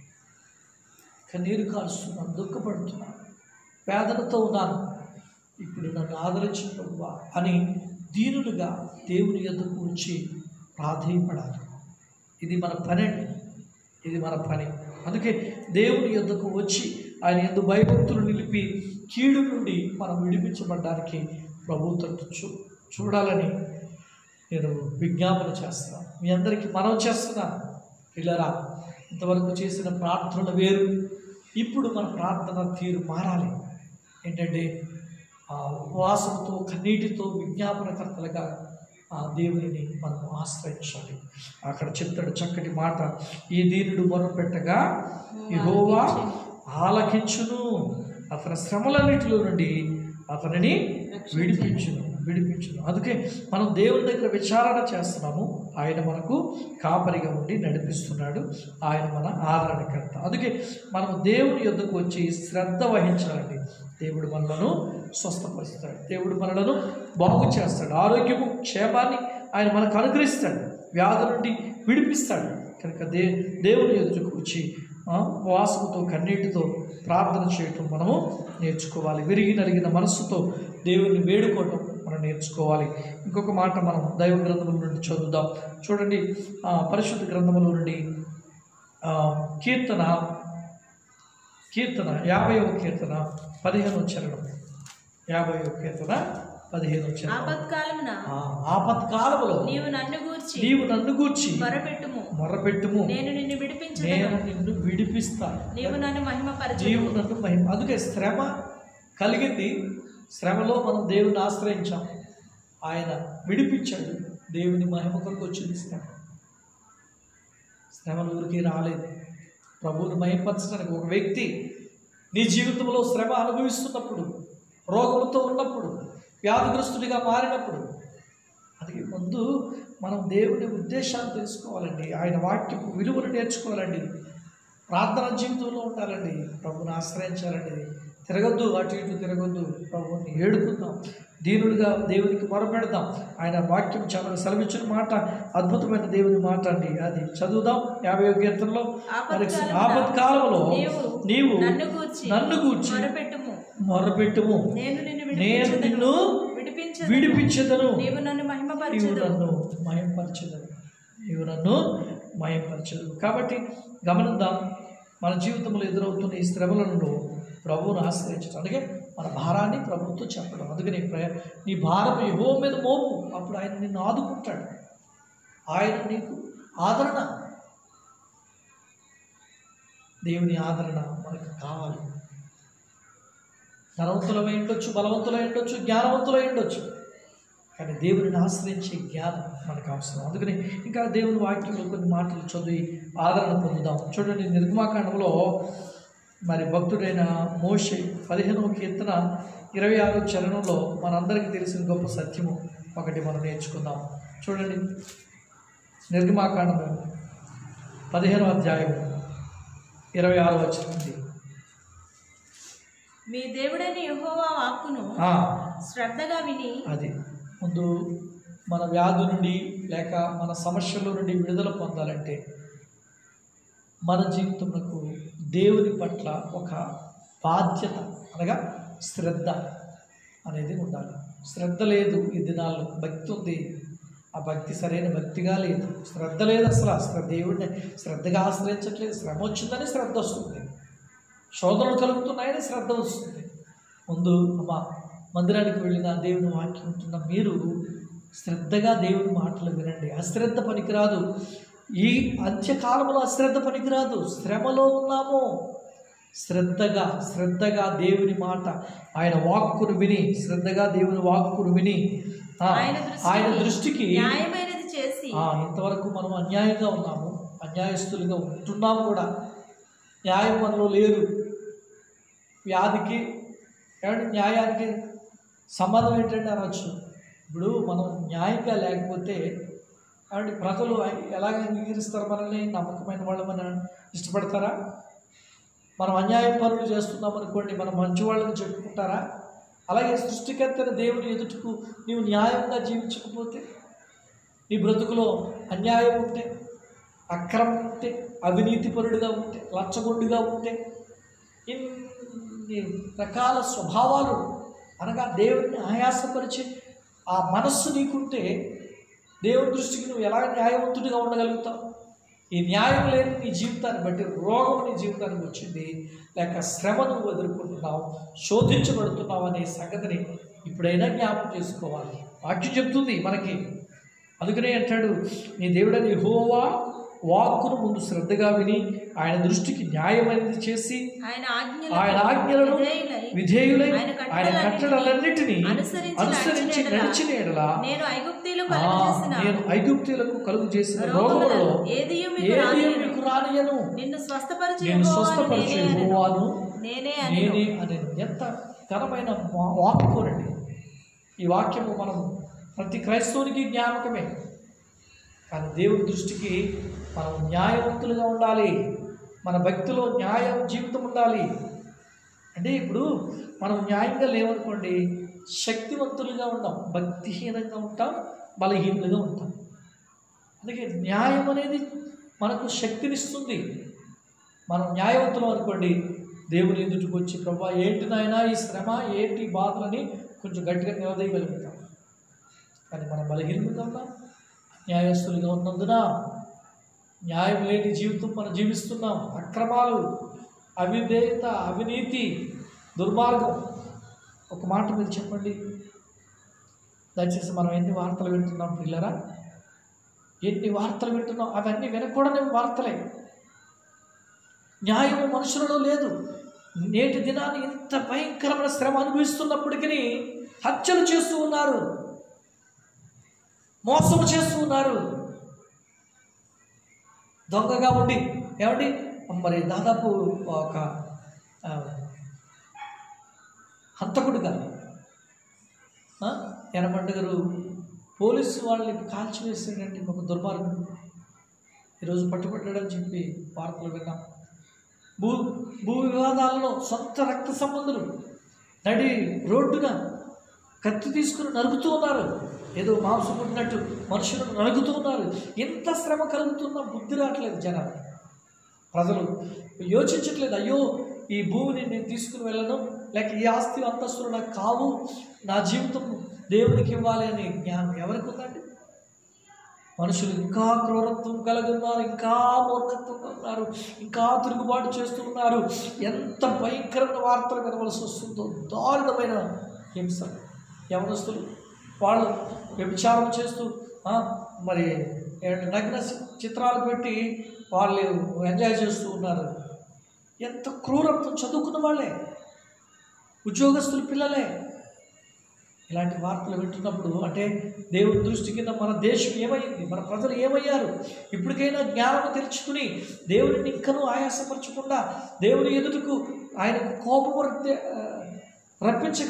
కన్నీరు కారుస్తున్నాను దుఃఖపడుతున్నాను వేదనతో ఉన్నాను ఇప్పుడు నన్ను ఆదరించు ప్రభువా అని దీనులుగా దేవుని ఎదుకు వచ్చి ప్రాధేయపడాలి ఇది మన పని అండి ఇది మన పని అందుకే దేవుని యొద్దకు వచ్చి ఆయన ఎందు భయభక్తులు నిలిపి కీడు నుండి మనం విడిపించబడడానికి ప్రభు తట్టు చూ చూడాలని నేను విజ్ఞాపన చేస్తున్నాను మీ అందరికీ మనం చేస్తున్నాను పిల్లరా ఇంతవరకు చేసిన ప్రార్థనలు వేరు ఇప్పుడు మన ప్రార్థన తీరు మారాలి ఏంటంటే ఆ ఉపవాసంతో కన్నీటితో విజ్ఞాపనకర్తలుగా ఆ దేవునిని మనం ఆశ్రయించాలి అక్కడ చెప్తాడు చక్కటి మాట ఈ దీనుడు మొరపెట్టగా యెహోవా ఆలకించును అతని శ్రమలన్నిటిలో నుండి అతనిని విడిపించును విడిపించును అందుకే మనం దేవుని దగ్గర విచారణ చేస్తున్నాము ఆయన మనకు కాపరిగా ఉండి నడిపిస్తున్నాడు ఆయన మన ఆదరణకర్త అందుకే మనం దేవుని యొద్దకు వచ్చి శ్రద్ధ వహించాలండి దేవుడు మనలను స్వస్థపరుస్తాడు దేవుడు మనలను బాగు చేస్తాడు ఆరోగ్యము క్షేమాన్ని ఆయన మనకు అనుగ్రహిస్తాడు వ్యాధి నుండి విడిపిస్తాడు కనుక దే దేవుని ఎదుటకు వచ్చి ఆ, ఉపవాసముతో కన్నీటితో ప్రార్థన చేయటం మనము నేర్చుకోవాలి విరిగి నలిగిన మనస్సుతో దేవుని వేడుకోవటం మనం నేర్చుకోవాలి ఇంకొక మాట మనం దైవ గ్రంథముల నుండి చదువుదాం చూడండి ఆ, పరిశుద్ధ గ్రంథముల నుండి ఆ, కీర్తన కీర్తన యాభైవ కీర్తన పదిహేను చరణం యాభైవ కీర్తన పదిహేను చరణం ఆపత్కాలమున ఆ, ఆపత్కాలములో నీవు నన్ను గూర్చి నీవు నన్ను గూర్చి మొరపెట్టుము మొర్రపెట్టుము నేను నిన్ను విడిపించదను నేను నిన్ను విడిపిస్తాను నీవు నన్ను మహిమపరచు నీవు నన్ను మహిమ అందుకే శ్రమ కలిగింది శ్రమలో మనం దేవుని ఆశ్రయించాం ఆయన విడిపించాడు దేవుని మహిమ కొరకు వచ్చింది శ్రమ శ్రమలు ఊరికి రాలేదు ప్రభువుని మహిమపరచడానికి ఒక వ్యక్తి నీ జీవితంలో శ్రమ అనుభవిస్తున్నప్పుడు రోగంతో ఉన్నప్పుడు వ్యాధిగ్రస్తుడిగా మారినప్పుడు అది ముందు మనం దేవుని ఉద్దేశాలు తెలుసుకోవాలండి ఆయన వాక్యపు విలువలు నేర్చుకోవాలండి ప్రార్థన జీవితంలో ఉండాలండి ప్రభుని ఆశ్రయించాలండి తిరగొద్దు అటు ఇటు తిరగొద్దు ప్రభుని ఏడుకుందాం దీనుడిగా దేవునికి మొరపెడదాం ఆయన వాక్యం చాలా సెలవిచ్చిన మాట అద్భుతమైన దేవుని మాట అండి అది చదువుదాం యాభై కీర్తనలో మరి ఆపత్కాలమున ఆపత్కాలంలో నీవు నీవు నన్ను గూర్చి నన్ను గూర్చి మొరపెట్టుము మొరపెట్టుము నేను నిన్ను నేను విడిపించదను నిన్ను విడిపించదు విడిపించదను నీవు నన్ను నీవు మహిమపరచదు నన్ను మయంపరచదు నీవు నన్ను మయంపరచదు కాబట్టి గమనిద్దాం మన జీవితంలో ఎదురవుతున్న ఈ శ్రమలను ప్రభువును ఆశ్రయించడం అందుకే మన భారాన్ని ప్రభుత్వం చెప్పడం అందుకని ప్ర- నీ భారం యహో మీద మోపు అప్పుడు ఆయన నిన్ను ఆదుకుంటాడు ఆయన నీకు ఆదరణ దేవుని ఆదరణ మనకు కావాలి ధనవంతులమై ఉండొచ్చు బలవంతులై ఉండొచ్చు జ్ఞానవంతులై ఉండొచ్చు కానీ దేవుడిని ఆశ్రయించే జ్ఞానం మనకు అవసరం అందుకని ఇంకా దేవుని వాక్యంలో కొన్ని మాటలు చదివి ఆదరణ పొందుదాం చూడండి నిర్గమాకాండంలో మరి భక్తుడైన మోషే పదిహేనవ కీర్తన ఇరవై ఆరో చరణంలో మనందరికీ తెలిసిన గొప్ప సత్యము ఒకటి మనం నేర్చుకుందాం చూడండి నిర్గమాకాండము పదిహేనవ అధ్యాయం ఇరవై ఆరో వచ్చింది మీ దేవుడైన యెహోవా వాక్కును శ్రద్ధగా విని అది ముందు మన వ్యాధి నుండి లేక మన సమస్యల నుండి విడుదల పొందాలంటే మన జీవితమునకు దేవుని పట్ల ఒక బాధ్యత అనగా శ్రద్ధ అనేది ఉండాలి శ్రద్ధ లేదు ఈ దినాల్లో భక్తి ఉంది ఆ భక్తి సరైన భక్తిగా లేదు శ్రద్ధ లేదు అసలు అసలు దేవుడిని శ్రద్ధగా ఆశ్రయించట్లేదు శ్రమ వచ్చిందని శ్రద్ధ వస్తుంది శోధనలు కలుగుతున్నాయని శ్రద్ధ వస్తుంది ముందు అమ్మా మందిరానికి వెళ్ళిన దేవుని వాక్యం ఉంటున్న మీరు శ్రద్ధగా దేవుని మాటలు వినండి అశ్రద్ధ పనికిరాదు ఈ అంత్యకాలంలో అశ్రద్ధ పనికిరాదు శ్రమలో ఉన్నాము శ్రద్ధగా శ్రద్ధగా దేవుని మాట ఆయన వాక్కును విని శ్రద్ధగా దేవుని వాక్కును విని ఆ, ఆయన ఆయన దృష్టికి దృష్టికి న్యాయమైనది చేసి ఆ, ఇంతవరకు మనం అన్యాయంగా ఉన్నాము అన్యాయస్తులుగా ఉంటున్నాము కూడా న్యాయం మనలో లేదు వ్యాధికి ఏమంటే న్యాయానికి సంబంధం ఏంటంటే అనొచ్చు ఇప్పుడు మనం న్యాయంగా లేకపోతే ఏమంటే ప్రజలు ఎలాగ అంగీకరిస్తారు మనల్ని నమ్మకమైన వాళ్ళు మన ఇష్టపడతారా మనం అన్యాయం పనులు చేస్తున్నాం అనుకోండి మనం మంచి వాళ్ళని చెప్పుకుంటారా అలాగే సృష్టికర్తన దేవుని ఎదుటకు నీవు న్యాయంగా జీవించకపోతే నీ బ్రతుకులో అన్యాయం ఉంటే అక్రమం ఉంటే అవినీతిపరుడుగా ఉంటే లచ్చగొండుగా ఉంటే ఇన్ని రకాల స్వభావాలు అనగా దేవుడిని ఆయాసపరిచే ఆ మనస్సు నీకుంటే దేవుని దృష్టికి నువ్వు ఎలా న్యాయవంతుడిగా ఉండగలుగుతావు ఈ న్యాయం లేని నీ జీవితాన్ని బట్టి రోగం నీ జీవితానికి వచ్చింది లేక శ్రమ నువ్వు ఎదుర్కొంటున్నావు శోధించబడుతున్నావు అనే సంగతిని ఇప్పుడైనా జ్ఞాపకం చేసుకోవాలి వాక్యం చెప్తుంది మనకి అందుకనే అంటాడు నీ దేవుడని హోవా వాక్కును ముందు శ్రద్ధగా విని ఆయన దృష్టికి న్యాయమైనది చేసి ఆయన ఆయన ఆజ్ఞలను ఆజ్ఞలను విధేయులై విధేయులై ఆయన ఆయన కట్టడలన్నిటినీ అనుసరించి అనుసరించి నడిచిన నడిచిన ఎడల నేను ఐగుప్తీయులకు ఆ, కలుగజేసిన నేను ఐగుప్తులకు కలుగు చేసిన రోగములలో రోగములలో ఏదియు మీకు ఏది రానియను. మీకు రానియను నిన్ను స్వస్థపరిచే నేను యెహోవాను స్వస్థపరిచే నేనే అనెను. యెహోవాను నేనే అని నేనే అనేది ఎంత ఘనమైన వా- వాక్కోనండి ఈ వాక్యము మనం ప్రతి క్రైస్తవునికి జ్ఞాపకమే కానీ దేవుని దృష్టికి మనం న్యాయవంతులుగా ఉండాలి మన భక్తిలో న్యాయం జీవితం ఉండాలి అంటే ఇప్పుడు మనం న్యాయంగా లేవనుకోండి శక్తివంతులుగా ఉంటాం భక్తిహీనంగా ఉంటాం బలహీనులుగా ఉంటాం అందుకే న్యాయం అనేది మనకు శక్తినిస్తుంది మనం న్యాయవంతులం అనుకోండి దేవుని ఎదుటికి వచ్చి ప్రభా ఏంటి నాయనా ఈ శ్రమ ఏంటి ఈ బాధలని కొంచెం గట్టిగా నిలదీయగలుగుతాం కానీ మనం బలహీనంగా ఉన్నాం న్యాయస్తులుగా ఉన్నందున న్యాయం లేని జీవితం మనం జీవిస్తున్నాం అక్రమాలు అవిధేయత అవినీతి దుర్మార్గం ఒక మాట మీరు చెప్పండి దయచేసి మనం ఎన్ని వార్తలు వింటున్నాం పిల్లరా ఎన్ని వార్తలు వింటున్నాం అవన్నీ వినకూడని వార్తలే న్యాయము మనుషులలో లేదు నేటి దినాన్ని ఇంత భయంకరమైన శ్రమ అనుభవిస్తున్నప్పటికీ హత్యలు చేస్తూ ఉన్నారు మోసం చేస్తూ ఉన్నారు దొంగగా ఉండి ఏమండి మరి దాదాపు ఒక ఆ, హంతకుడుగా ఆ, ఎనమంట గారు పోలీసు వాళ్ళని కాల్చివేసాడండి ఒక దుర్మార్గుడు ఈరోజు పట్టుబడ్డాడని చెప్పి వార్తలు విన్నాం భూ భూ వివాదాలలో సొంత రక్త సంబంధులు నడి రోడ్డున కత్తి తీసుకుని నరుకుతూ ఉన్నారు ఏదో మాంసం పుట్టినట్టు మనుషులను నలుగుతూ ఉన్నారు ఎంత శ్రమ కలుగుతున్నా బుద్ధి రావట్లేదు జనాలు ప్రజలు యోచించట్లేదు అయ్యో ఈ భూమిని నేను తీసుకుని వెళ్ళను లేక ఈ ఆస్తి అంతస్తులు నాకు కావు నా జీవితం దేవునికి ఇవ్వాలి అనే జ్ఞానం ఎవరికి ఉందండి మనుషులు ఇంకా క్రూరత్వం కలిగి ఉన్నారు ఇంకా మూర్ఖత్వంగా ఉన్నారు ఇంకా తిరుగుబాటు చేస్తూ ఉన్నారు ఎంత భయంకరమైన వార్తలు వినవలసి వస్తుందో దారుణమైన హింస యవనస్తులు వాళ్ళు వ్యభిచారం చేస్తూ ఆ, మరి ఏ- నగ్న చి- చిత్రాలు పెట్టి వాళ్ళు ఎంజాయ్ చేస్తూ ఉన్నారు ఎంత క్రూరత్వం చదువుకున్న వాళ్ళే ఉద్యోగస్తుల పిల్లలే ఇలాంటి వార్తలు వింటున్నప్పుడు అంటే దేవుని దృష్టి కింద మన దేశం ఏమైంది మన ప్రజలు ఏమయ్యారు ఇప్పటికైనా జ్ఞానం తెరుచుకుని దేవుడిని ఇంకనూ ఆయాసపరచకుండా దేవుని ఎదుటకు ఆయనకు కోపము రప్తే- ఆ, రప్పించక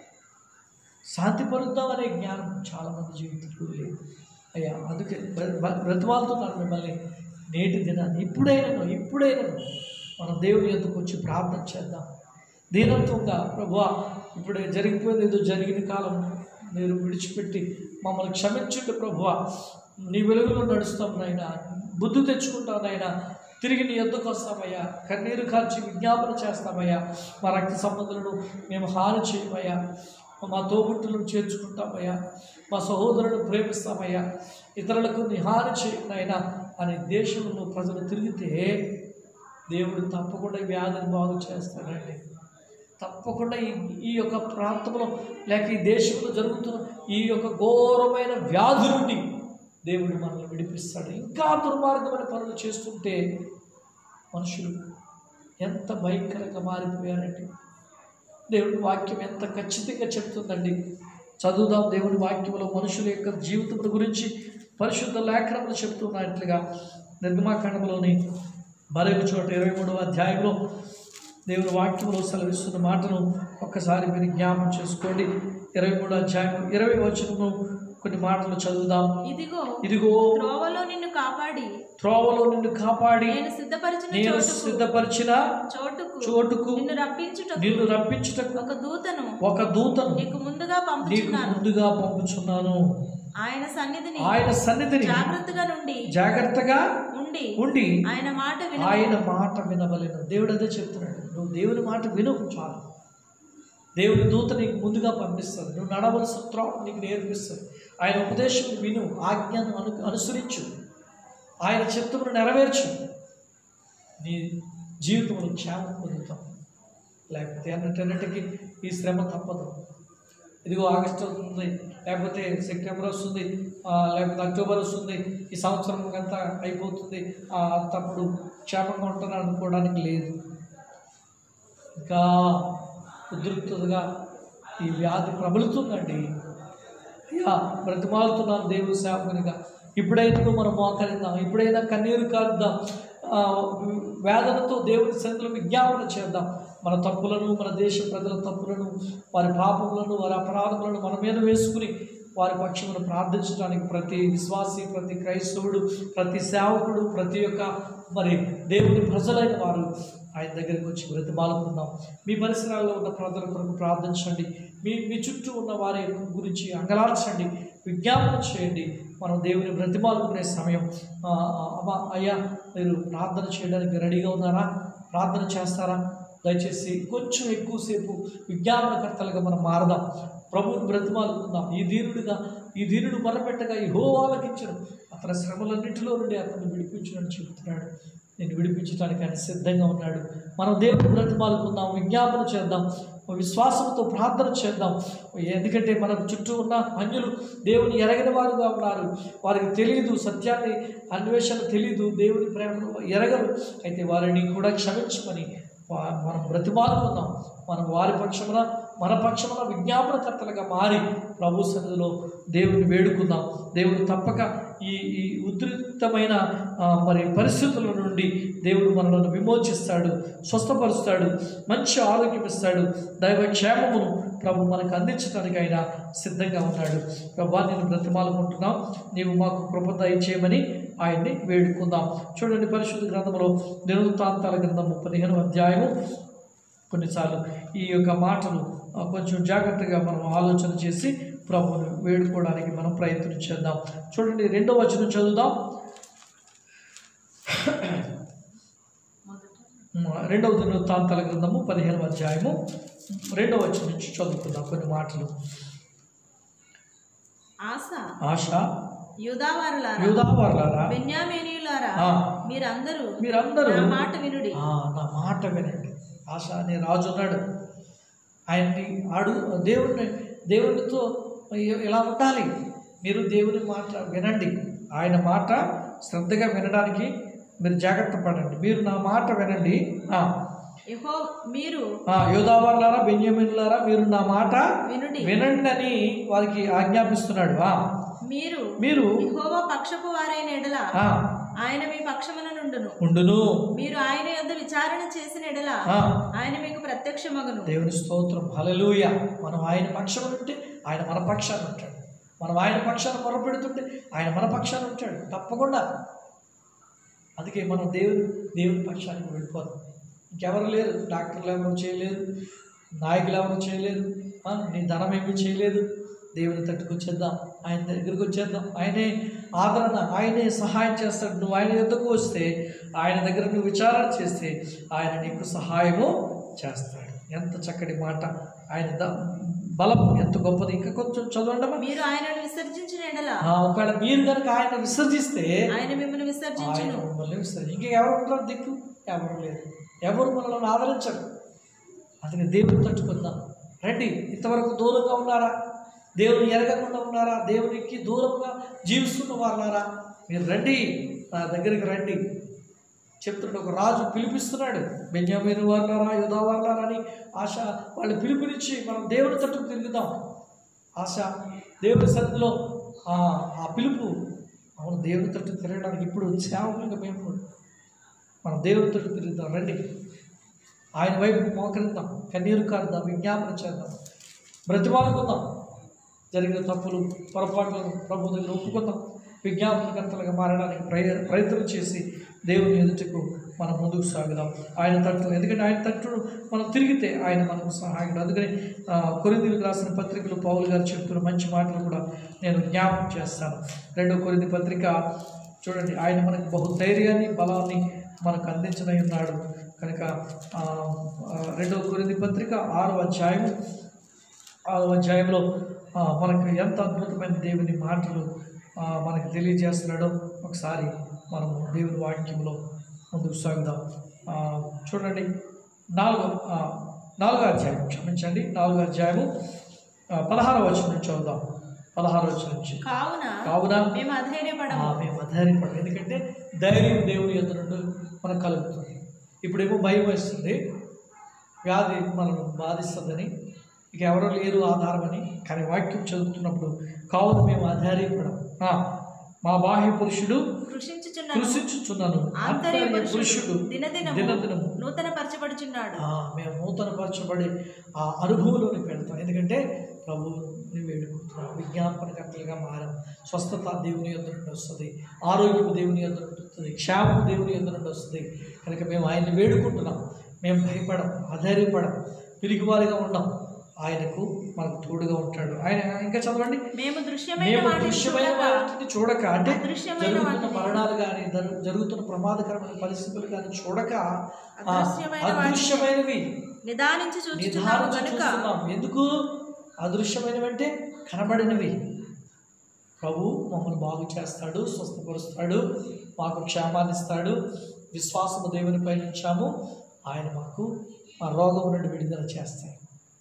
శాంతి పరుద్దాం అనే జ్ఞానం చాలామంది జీవితంలో లేదు అయ్యా అందుకే బ్ర- బ్ర- బ్రతిమాలుతున్నాను మిమ్మల్ని నేటి దినాన్ని ఇప్పుడైనాను ఇప్పుడైనాను మనం దేవుని ఎందుకు వచ్చి ప్రార్థన చేద్దాం దీనత్వంగా ప్రభువా ఇప్పుడే జరిగిపోయింది ఏదో జరిగిన కాలం మీరు విడిచిపెట్టి మమ్మల్ని క్షమించండి ప్రభువా నీ వెలుగులో నడుస్తాం నాయన బుద్ధి తెచ్చుకుంటాం నాయన తిరిగి నీ ఎద్దుకు వస్తామయ్యా కన్నీరు కార్చి విజ్ఞాపన చేస్తామయ్యా మా రక్త సంబంధులను మేము హాని చేయమయ్యా మా తోబుట్టులను చేర్చుకుంటామయ్యా మా సహోదరులను ప్రేమిస్తామయ్యా ఇతరులకు నీ హాని చేయనైనా అనే దేశంలో ప్రజలు తిరిగితే దేవుడు తప్పకుండా ఈ వ్యాధిని బాగు చేస్తాడండి తప్పకుండా ఈ ఈ యొక్క ప్రాంతంలో లేక ఈ దేశంలో జరుగుతున్న ఈ యొక్క ఘోరమైన వ్యాధి నుండి దేవుడు మనల్ని విడిపిస్తాడు ఇంకా దుర్మార్గమైన పనులు చేస్తుంటే మనుషులు ఎంత భయంకరంగా మారిపోయారండి దేవుడి వాక్యం ఎంత ఖచ్చితంగా చెప్తుందండి చదువుదాం దేవుడి వాక్యంలో మనుషుల యొక్క జీవితం గురించి పరిశుద్ధ లేఖనములు చెప్తున్నట్లుగా నిర్గమాకాండంలోని మరొక చోట ఇరవై మూడవ అధ్యాయంలో దేవుని వాక్యంలో సెలవిస్తున్న మాటను ఒక్కసారి మీరు జ్ఞాపం చేసుకోండి ఇరవై మూడో అధ్యాయం ఇరవై వచనము కొన్ని మాటలు చదువుదాం ఇదిగో ఇదిగో త్రోవలో నిన్ను కాపాడి త్రోవలో నిన్ను కాపాడి నేను సిద్ధపరిచిన నేను చోటుకు సిద్ధపరిచిన చోటుకు చోటుకు నిన్ను రప్పించుటకు నిన్ను రప్పించుటకు ఒక దూతను ఒక దూతను నీకు ముందుగా నీకు పంపుచున్నాను ముందుగా పంపుచున్నాను ఆయన సన్నిధిని ఆయన సన్నిధిని జాగ్రత్తగా నుండి జాగ్రత్తగా ఉండి ఉండి ఆయన మాట విన ఆయన మాట వినవలెను దేవుడు అదే చెప్తున్నాడు నువ్వు దేవుని మాట విను చాలు దేవుని దూత నీకు ముందుగా పంపిస్తాడు నువ్వు నడవలసిన త్రోవ నీకు నేర్పిస్తాడు ఆయన ఉపదేశం విను ఆజ్ఞను అను అనుసరించు ఆయన చిత్తమును నెరవేర్చు నీ జీవితంలో క్షేమం పొందుతాం లేకపోతే అన్నట్టన్నిటికీ ఈ శ్రమ తప్పదు ఇదిగో ఆగస్టు వస్తుంది లేకపోతే సెప్టెంబర్ వస్తుంది ఆ, లేకపోతే అక్టోబర్ వస్తుంది ఈ సంవత్సరం అంతా అయిపోతుంది ఆ, తప్పుడు క్షేమంగా ఉంటాను అనుకోవడానికి లేదు ఇంకా ఉధృతుగా ఈ వ్యాధి ప్రబలుతుందండి అయ్యా బ్రతిమాలుతున్నాను దేవుని సేవకునిగా ఇప్పుడైనా మనం మోకరిద్దాం ఇప్పుడైనా కన్నీరు కారుద్దాం ఆ, వేదనతో దేవుని సందులో విజ్ఞాపన చేద్దాం మన తప్పులను మన దేశ ప్రజల తప్పులను వారి పాపములను వారి అపరాధములను మన మీద వేసుకుని వారి పక్షమును ప్రార్థించడానికి ప్రతి విశ్వాసి ప్రతి క్రైస్తవుడు ప్రతి సేవకుడు ప్రతి ఒక్క మరి దేవుని ప్రజలైన వారు ఆయన దగ్గరికి వచ్చి బ్రతిమాలుకుందాం మీ పరిసరాల్లో ఉన్న ప్రజల కొరకు ప్రార్థించండి మీ మీ చుట్టూ ఉన్న వారి గురించి అంగలార్చండి విజ్ఞాపన చేయండి మనం దేవుని బ్రతిమాలుకునే సమయం ఆ, ఆ, అమ్మా అయ్యా మీరు ప్రార్థన చేయడానికి రెడీగా ఉన్నారా ప్రార్థన చేస్తారా దయచేసి కొంచెం ఎక్కువసేపు విజ్ఞాపనకర్తలుగా మనం మారదాం ప్రభువుని బ్రతిమాలుకుందాం ఈ దీనుడిగా ఈ దీనుడు మొరపెట్టగా ఈ హో ఆలకించడం అతని శ్రమలన్నింటిలో నుండి అతను విడిపించడని చెబుతున్నాడు నేను విడిపించడానికి ఆయన సిద్ధంగా ఉన్నాడు మనం దేవుని బ్రతిమాలుకుందాం విజ్ఞాపన చేద్దాం విశ్వాసంతో ప్రార్థన చేద్దాం ఎందుకంటే మన చుట్టూ ఉన్న అన్యులు దేవుని ఎరగని వారుగా ఉన్నారు వారికి తెలియదు సత్యాన్ని అన్వేషణ తెలియదు దేవుని ప్రేమను ఎరగరు అయితే వారిని కూడా క్షమించమని వా- మనం బ్రతిమాలుకుందాం మనం వారి పక్షమున మన పక్షమున విజ్ఞాపనకర్తలుగా మారి ప్రభు సన్నిధిలో దేవుని వేడుకుందాం దేవుడు తప్పక ఈ ఈ ఉధృతమైన ఆ, మరి పరిస్థితుల నుండి దేవుడు మనలను విమోచిస్తాడు స్వస్థపరుస్తాడు మంచి ఆరోగ్యం ఇస్తాడు దైవ క్షేమమును ప్రభు మనకు అందించడానికి ఆయన సిద్ధంగా ఉన్నాడు ప్రభా నేను బ్రతిమాలుకుంటున్నాం నీవు మాకు కృప దయచేయమని ఆయన్ని వేడుకుందాం చూడండి పరిశుద్ధ గ్రంథంలో దినవృత్తాంతాల గ్రంథము పదిహేను అధ్యాయము కొన్నిసార్లు ఈ యొక్క మాటలు ఆ, కొంచెం జాగ్రత్తగా మనం ఆలోచన చేసి ప్రభువును వేడుకోవడానికి మనం ప్రయత్నం చేద్దాం చూడండి రెండో వచనం చదువుదాం రెండవ దినవృత్తాంతాల గ్రంథము పదిహేనవ అధ్యాయము రెండవ వచ్చి నుంచి చదువుకుందాం కొన్ని మాటలు ఆశ ఆశ యూదావారులారా యూదావర్లారా బెన్యామేనీయులారా ఆ, మీరందరూ మీరందరూ నా మాట వినుడి ఆ, నా మాట వినండి ఆశ అనే రాజు ఉన్నాడు ఆయన్ని ఆడు దేవుడిని దేవునితో ఎలా ఉండాలి మీరు దేవుని మాట వినండి ఆయన మాట శ్రద్ధగా వినడానికి మీరు జాగ్రత్త పడండి మీరు నా మాట వినండి ఆ, యహో మీరు ఆ, యోధావారులారా బెన్యమిన్లారా మీరు నా మాట వినుడి వినండి అని వారికి ఆజ్ఞాపిస్తున్నాడు ఆ, మీరు మీరు యెహోవా పక్షపు వారైన ఎడల ఆ, ఆయన మీ పక్షమున నుండును ఉండును మీరు ఆయన యొద్ద విచారణ చేసిన ఎడల ఆ, ఆయన మీకు ప్రత్యక్షమగును దేవుని స్తోత్రం హల్లెలూయ మనం ఆయన పక్షాన ఉంటే ఆయన మన పక్షాన ఉంటాడు మనం ఆయన పక్షాన మొరపెడుతుంటే ఆయన మన పక్షాన ఉంటాడు తప్పకుండా అందుకే మనం దేవుని దేవుని పక్షానికి వెళ్ళిపోతాం ఇంకెవరు లేరు డాక్టర్లు ఎవరు చేయలేరు నాయకులు ఎవరు చేయలేరు ఆ, నీ ధనం ఏమీ చేయలేదు దేవుని తట్టుకు వచ్చేద్దాం ఆయన దగ్గరికి వచ్చేద్దాం ఆయనే ఆదరణ ఆయనే సహాయం చేస్తాడు నువ్వు ఆయన ఎద్దకు వస్తే ఆయన దగ్గర నువ్వు విచారణ చేస్తే ఆయన నీకు సహాయము చేస్తాడు ఎంత చక్కటి మాట ఆయన ద- బలం ఎంత గొప్పది ఇంకా కొంచెం చదవండి అమ్మా. మీరు ఆయనను విసర్జించిన ఎడల ఆ, ఒకవేళ మీరు కనుక ఆయన విసర్జిస్తే ఆయన మిమ్మల్ని ఆయన విసర్జించును మిమ్మల్ని విసర్జి ఇంకా ఎవరు ఉంటారు దిక్కు ఎవరు లేరు ఎవరు మనల్ని ఆదరించరు అందుకే దేవుని తట్టుకుందాం రండి ఇంతవరకు దూరంగా ఉన్నారా దేవుని ఎరగకుండా ఉన్నారా దేవునికి దూరంగా జీవిస్తున్న వారున్నారా మీరు రండి నా దగ్గరికి రండి చెప్తున్నాడు ఒక రాజు పిలిపిస్తున్నాడు బెంజామీన్ వారులారా యుధా వారులారా అని ఆశ వాళ్ళు పిలుపునిచ్చి మనం దేవుని తట్టుకు తిరుగుదాం ఆశ దేవుని సన్నిధిలో ఆ ఆ పిలుపు అవును దేవుని తట్టు తిరగడానికి ఇప్పుడు సేవకులుగా మేము కూడా మనం దేవుని తట్టు తిరుగుదాం రండి ఆయన వైపు మోకరిద్దాం కన్నీరు కారుదాం విజ్ఞాపన చేద్దాం బ్రతిమాలుకుందాం జరిగిన తప్పులు పొరపాట్లను ప్రభు దగ్గర ఒప్పుకుందాం విజ్ఞాపనకర్తలుగా మారడానికి ప్రయ ప్రయత్నం చేసి దేవుని ఎదుటకు మనం ముందుకు సాగుదాం ఆయన తట్టు ఎందుకంటే ఆయన తట్టు మనం తిరిగితే ఆయన మనకు సహాయకుడు అందుకని ఆ, కొరింథీయులకు రాసిన పత్రికలు పౌలు గారు చెప్తున్న మంచి మాటలు కూడా నేను జ్ఞాపకం చేస్తాను రెండో కొరింది పత్రిక చూడండి ఆయన మనకు బహు ధైర్యాన్ని బలాన్ని మనకు అందించనై ఉన్నాడు కనుక ఆ, ఆ, రెండవ కొరింది పత్రిక ఆరో అధ్యాయం ఆరో అధ్యాయంలో ఆ, మనకు ఎంత అద్భుతమైన దేవుని మాటలు ఆ, మనకు తెలియజేస్తున్నాడో ఒకసారి మనము దేవుని వాక్యంలో ముందుకు సాగుదాం ఆ, చూడండి నాలుగో ఆ, నాలుగో అధ్యాయం క్షమించండి నాలుగో అధ్యాయము ఆ, పదహారో వచ్చిన నుంచి చదువుదాం పదహారో వచ్చిన నుంచి కావున కావున మేము అధైర్యపడము ఆ, మేము అధైర్యపడం ఎందుకంటే ధైర్యం దేవుని ఎదురు నుండి మనకు కలుగుతుంది ఇప్పుడేమో భయం వేస్తుంది వ్యాధి మనల్ని బాధిస్తుందని ఇక ఎవరు లేరు ఆధారమని కానీ వాక్యం చదువుతున్నప్పుడు కావున మేము అధైర్యపడం ఆ, మా బాహ్య పురుషుడు కృషించుచున్నాను కృషించుచున్నాను ఆంతర్య ఆంతర్య పురుషుడు పురుషుడు దినదినము దినదినము నూతన పరచబడుచున్నాడు ఆ, మేము నూతనపరచబడి ఆ అనుభవంలోనికి వెళ్తాం ఎందుకంటే ప్రభువుని వేడుకుంటున్నాం విజ్ఞాపనకర్తలుగా మారాం స్వస్థత దేవుని యొద్ద నుండి వస్తుంది ఆరోగ్యం దేవుని యొద్ద నుండి వస్తుంది క్షేమం దేవుని యొద్ద నుండి వస్తుంది కనుక మేము ఆయన్ని వేడుకుంటున్నాం మేము భయపడం అధైర్యపడం పిరికివారిగా ఉండం ఆయనకు మనకు తోడుగా ఉంటాడు ఆయన ఇంకా చదవండి మేము దృశ్యమైన మేము వాటిని దృశ్యమైన చూడక వాటిని చూడక అంటే అదృశ్యమైన జరుగుతున్న వాటిని మరణాలు కానీ జరుగుతున్న ప్రమాదకరమైన పరిస్థితులు కానీ చూడక ఆ, అదృశ్యమైన వాటిని అదృశ్యమైనవి నిదానించి చూచుచున్నాము నిదానించి కనుక చూస్తున్నాం ఎందుకు అదృశ్యమైనవి అంటే కనబడినవి ప్రభు మమ్మల్ని బాగు చేస్తాడు స్వస్థపరుస్తాడు మాకు క్షేమాన్ని ఇస్తాడు విశ్వాసము దేవునిపై ఉంచాము ఆయన మాకు ఆ రోగం నుండి విడుదల చేస్తాడు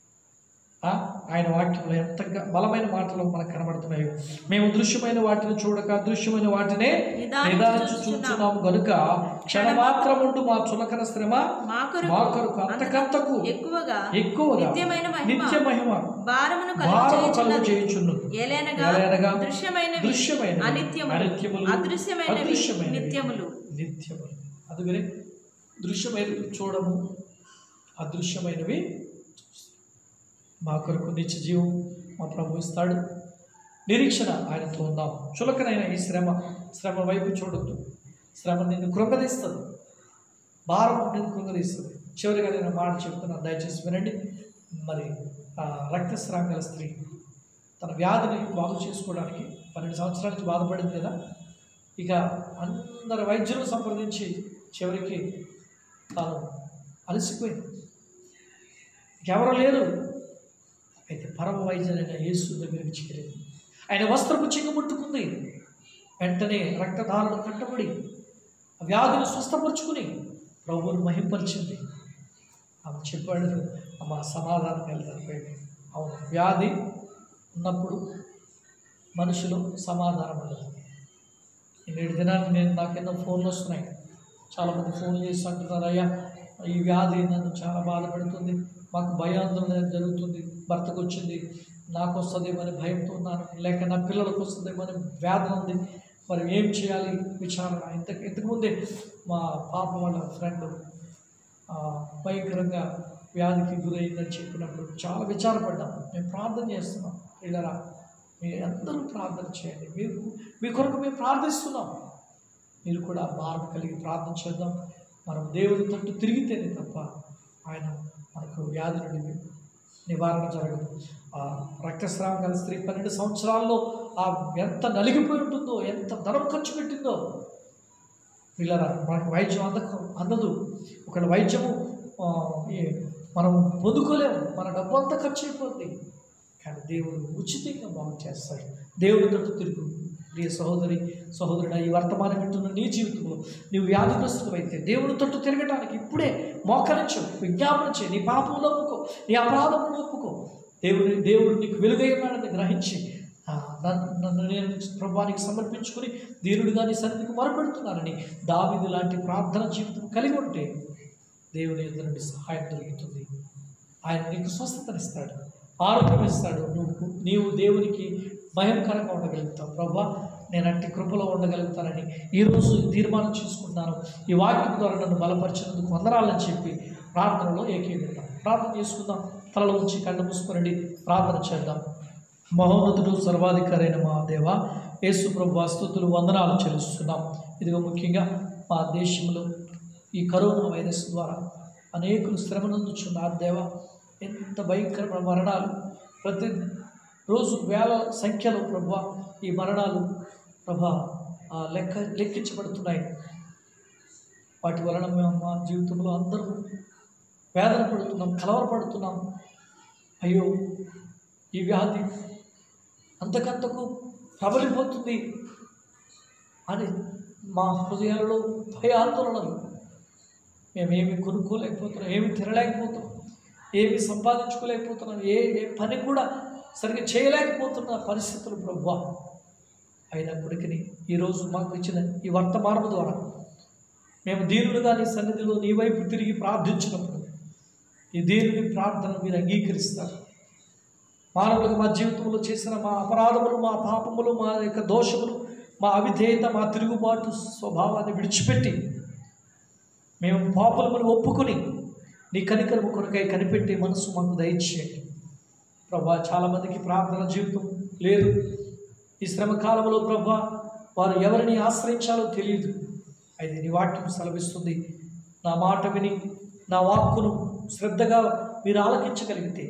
ఆ, ఆయన వాక్యంలో ఎంత గ- బలమైన మాటలు మనకు కనబడుతున్నాయో మేము దృశ్యమైన వాటిని చూడక దృశ్యమైన వాటినే నిదానించి నిదానించి చూస్తున్నాము. చూస్తున్నాము గనుక క్షణమాత్రముండు మా చులకన శ్రమ మా కొరకు మా కొరకు అంతకంతకు ఎక్కువగా ఎక్కువగా నిత్యమైన మహిమ నిత్య మహిమ భారమును భారము కలుగు కలుగు చేయుచును ఏలైనగా ఏలైనగా దృశ్యమైనవి దృశ్యమైనవి, అనిత్యములు అనిత్యములు, అదృశ్యమైనవి అదృశ్యమైనవి. నిత్యములు నిత్యము అందుకని దృశ్యమైనవి చూడము అదృశ్యమైనవి మా కొరకు నిత్య జీవం మా ప్రభు ఇస్తాడు నిరీక్షణ ఆయనతో ఉందాం చులకనైన ఈ శ్రమ శ్రమ వైపు చూడొద్దు శ్రమ నిన్ను కృంగదీస్తుంది భారం నిన్ను కృంగదీస్తుంది చివరిగా నేను మాట చెప్తున్నాను దయచేసి వినండి మరి ఆ రక్తస్రావం గల స్త్రీ తన వ్యాధిని బాగు చేసుకోవడానికి పన్నెండు సంవత్సరాల నుంచి బాధపడింది కదా ఇక అందరు వైద్యులను సంప్రదించి చివరికి తాను అలసిపోయింది ఎవరు లేరు అయితే పరమ వైద్యులైన యేసు దగ్గరికి చేరింది ఆయన వస్త్రపు చిక్కు ముట్టుకుంది వెంటనే రక్తధారణ కట్టబడి ఆ వ్యాధిని స్వస్థపరుచుకుని ప్రభువును మహింపరిచింది ఆమె చెప్పాడు అమ్మ సమాధానం కలిగిపోయింది అవును వ్యాధి ఉన్నప్పుడు మనుషులు సమాధానం ఉండదు ఈ నేటి దినాన్ని నేను నాకెన్నో ఫోన్లు వస్తున్నాయి చాలామంది ఫోన్లు చేసి అంటున్నారు అయ్యా ఈ వ్యాధి నన్ను చాలా బాధపెడుతుంది మాకు భయాందోళన జరుగుతుంది భర్తకు వచ్చింది నాకు వస్తుందేమని భయంతో ఉన్నాను లేక నా పిల్లలకు వస్తుందేమని వేదన ఉంది మరి ఏం చేయాలి విచారణ ఇంత ఇంతకుముందే మా పాప వాళ్ళ ఫ్రెండ్ ఆ, భయంకరంగా వ్యాధికి గురైందని చెప్పినప్పుడు చాలా విచారపడ్డాం మేము ప్రార్థన చేస్తున్నాం పిల్లరా మీరు అందరూ ప్రార్థన చేయండి మీరు మీ కొరకు మేము ప్రార్థిస్తున్నాం మీరు కూడా భారం కలిగి ప్రార్థన చేద్దాం మనం దేవుని తట్టు తిరిగితేనే తప్ప ఆయన మనకు వ్యాధి నుండి నివారణ జరగదు ఆ రక్తస్రావం గల స్త్రీ పన్నెండు సంవత్సరాల్లో ఆ ఎంత నలిగిపోయి ఉంటుందో ఎంత ధనం ఖర్చు పెట్టిందో పిల్లరా మనకు వైద్యం అందక అందదు ఒకళ్ళ వైద్యము ఆ, ఈ- మనం పొందుకోలేము మన డబ్బు అంతా ఖర్చు అయిపోద్ది కానీ దేవుడు ఉచితంగా బాగు చేస్తాడు దేవుడి తట్టు తిరుగు ప్రియ సహోదరి సహోదరుడు ఈ వర్తమానం వింటున్న నీ జీవితంలో నీవు వ్యాధిగ్రస్తుడు అయితే దేవుని తట్టు తిరగటానికి ఇప్పుడే మోకరించు విజ్ఞాపన చేయి నీ పాపములు ఒప్పుకో నీ అపరాధములు ఒప్పుకో దేవుడి దేవుడు నీకు వెలుగై ఉన్నాడని గ్రహించి ఆ, నన్ను నన్ను నేను ప్రభానికి సమర్పించుకుని దీనుడిగా నీ సన్నిధికి మొరపెడుతున్నానని దావిది లాంటి ప్రార్థన జీవితం కలిగి ఉంటే దేవుని ఎదురు నుండి సహాయం దొరుకుతుంది ఆయన నీకు స్వస్థతనిస్తాడు ఆరోగ్యం ఇస్తాడు నువ్వు నీవు దేవునికి భయంకరంగా ఉండగలుగుతావు ప్రభా నేను అట్టి కృపలో ఉండగలుగుతానని ఈరోజు తీర్మానం చేసుకుంటున్నాను ఈ వాక్యం ద్వారా నన్ను బలపరిచినందుకు వందనాలని చెప్పి ప్రార్థనలో ఏకీభవిద్దాం ప్రార్థన చేసుకుందాం తలలో ఉంచి కళ్ళు మూసుకునండి ప్రార్థన చేద్దాం మహోన్నతుడు సర్వాధికారైన మా దేవ యేసు ప్రభు స్తుతులు వందనాలు చెల్లిస్తున్నాం ఇదిగో ముఖ్యంగా మా దేశంలో ఈ కరోనా వైరస్ ద్వారా అనేకులు శ్రమనందుచున్నారు దేవ ఎంత భయంకరమైన మరణాలు ప్రతి రోజు వేల సంఖ్యలో ప్రభు ఈ మరణాలు ప్రభా ఆ, లెక్క లెక్కించబడుతున్నాయి వాటి వలన మేము మా జీవితంలో అందరూ వేదన పడుతున్నాం కలవరపడుతున్నాం అయ్యో ఈ వ్యాధి అంతకంతకు ప్రబలిపోతుంది అని మా హృదయాలలో భయాందోళనలు మేమేమి కొనుక్కోలేకపోతున్నాం ఏమి తినలేకపోతున్నాం ఏమి సంపాదించుకోలేకపోతున్నాం ఏ ఏ పని కూడా సరిగ్గా చేయలేకపోతున్న పరిస్థితులు ప్రభు అయినప్పటికీ ఈరోజు మాకు ఇచ్చిన ఈ వర్తమానం ద్వారా మేము దీనులుగా నీ సన్నిధిలో నీ వైపు తిరిగి ప్రార్థించినప్పుడు ఈ దేవుని ప్రార్థన మీరు అంగీకరిస్తారు మానవులకు మా జీవితంలో చేసిన మా అపరాధములు మా పాపములు మా యొక్క దోషములు మా అవిధేయత మా తిరుగుబాటు స్వభావాన్ని విడిచిపెట్టి మేము పాపలమును ఒప్పుకొని నీ కనికరము కొరకై కనిపెట్టే మనసు మాకు దయచేయండి ప్రభా చాలామందికి ప్రార్థన జీవితం లేదు ఈ శ్రమ కాలంలో ప్రభా వారు ఎవరిని ఆశ్రయించాలో తెలియదు అయితే నీ వాక్యం సెలవిస్తుంది నా మాట విని నా వాక్కును శ్రద్ధగా మీరు ఆలకించగలిగితే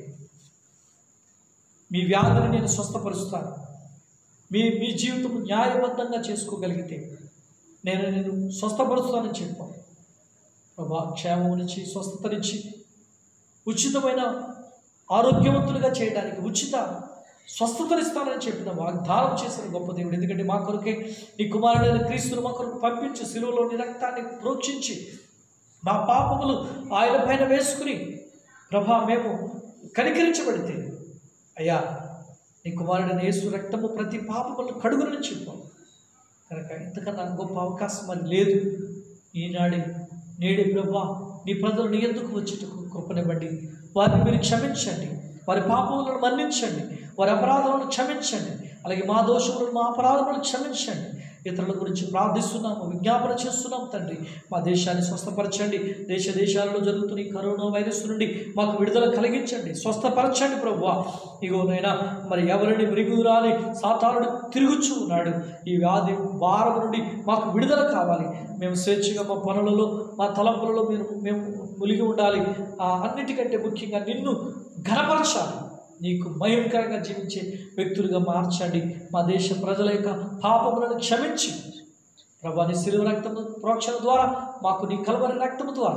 మీ వ్యాధిని నేను స్వస్థపరుస్తాను మీ మీ జీవితం న్యాయబద్ధంగా చేసుకోగలిగితే నేను నేను స్వస్థపరుస్తానని చెప్పాను ప్రభా క్షేమం నుంచి స్వస్థతనిచ్చి ఉచితమైన ఆరోగ్యవంతులుగా చేయడానికి ఉచిత స్వస్థతనిస్తానని చెప్పిన వాగ్దానం చేసిన గొప్ప దేవుడు ఎందుకంటే మా కొరకే నీ కుమారుడైన క్రీస్తును మా కొరకు పంపించి శిలువలో నీ రక్తాన్ని ప్రోక్షించి మా పాపములు ఆయన పైన వేసుకుని ప్రభా మేము కనికరించబడితే అయ్యా నీ కుమారుడైన యేసు రక్తము ప్రతి పాపములను కడుగునని చెప్పాం కనుక ఇంతకన్నా గొప్ప అవకాశం మరి లేదు ఈనాడే నేడే ప్రభా నీ ప్రజలు నీ ఎందుకు వచ్చేటకు కృపనివ్వండి వారిని మీరు క్షమించండి వారి పాపములను మన్నించండి వారి అపరాధములను క్షమించండి అలాగే మా దోషములను మా అపరాధములను క్షమించండి ఇతరుల గురించి ప్రార్థిస్తున్నాము విజ్ఞాపన చేస్తున్నాం తండ్రి మా దేశాన్ని స్వస్థపరచండి దేశ దేశాలలో జరుగుతున్న ఈ కరోనా వైరస్ నుండి మాకు విడుదల కలిగించండి స్వస్థపరచండి ప్రభు ఇగో నైనా మరి ఎవరిని మృగురాని సాతానుడు తిరుగుచూ ఉన్నాడు ఈ వ్యాధి భారం నుండి మాకు విడుదల కావాలి మేము స్వేచ్ఛగా మా పనులలో మా తలంపులలో మీరు మేము మునిగి ఉండాలి ఆ అన్నిటికంటే ముఖ్యంగా నిన్ను ఘనపరచాలి నీకు భయంకరంగా జీవించే వ్యక్తులుగా మార్చండి మా దేశ ప్రజల యొక్క పాపములను క్షమించి ప్రభా నీ శిలువ రక్తము ప్రోక్షణ ద్వారా మాకు నీ కలవరి రక్తము ద్వారా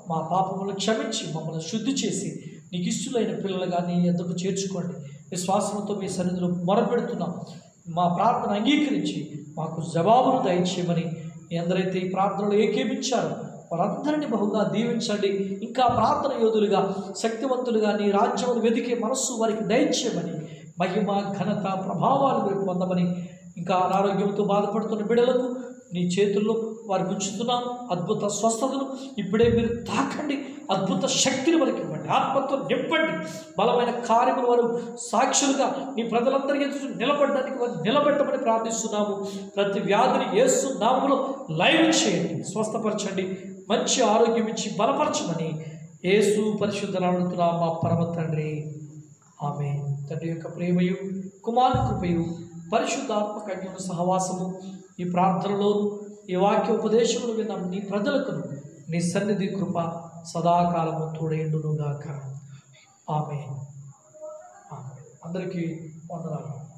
మా పాపములు క్షమించి మమ్మల్ని శుద్ధి చేసి నీకు ఇష్టలైన పిల్లలుగా నీ ఎద్దకు చేర్చుకోండి విశ్వాసంతో మీ సన్నిధిలో మొరపెడుతున్నాం మా ప్రార్థన అంగీకరించి మాకు జవాబును దయచేయమని మీ అందరైతే ఈ ప్రార్థనలో ఏకేపించారో వారందరినీ బహుగా దీవించండి ఇంకా ప్రార్థన యోధులుగా శక్తివంతులుగా నీ రాజ్యమును వెతికే మనస్సు వారికి దయచేయమని మహిమ ఘనత ప్రభావాలు మీరు పొందమని ఇంకా అనారోగ్యంతో బాధపడుతున్న బిడ్డలకు నీ చేతుల్లో వారు ఉంచుతున్నాం అద్భుత స్వస్థతను ఇప్పుడే మీరు తాకండి అద్భుత శక్తిని వారికి ఇవ్వండి ఆత్మతో నింపండి బలమైన కార్యములు వారు సాక్షులుగా నీ ప్రజలందరికీ ఎదుట నిలబడడానికి వారు నిలబెట్టమని ప్రార్థిస్తున్నాము ప్రతి వ్యాధిని యేసు నామములో లైవ్ చేయండి స్వస్థపరచండి మంచి ఆరోగ్యం ఇచ్చి బలపరచమని యేసు పరిశుద్ధులు మా పరమ తండ్రి ఆమె తండ్రి యొక్క ప్రేమయు కుమారు కృపయు పరిశుద్ధాత్మ కన్యను సహవాసము ఈ ప్రార్థనలో ఈ వాక్య ఉపదేశములు విన్న నీ ప్రజలకు నీ సన్నిధి కృప సదాకాలము తోడేండునుగాక ఆమె ఆమె అందరికీ వందనాలు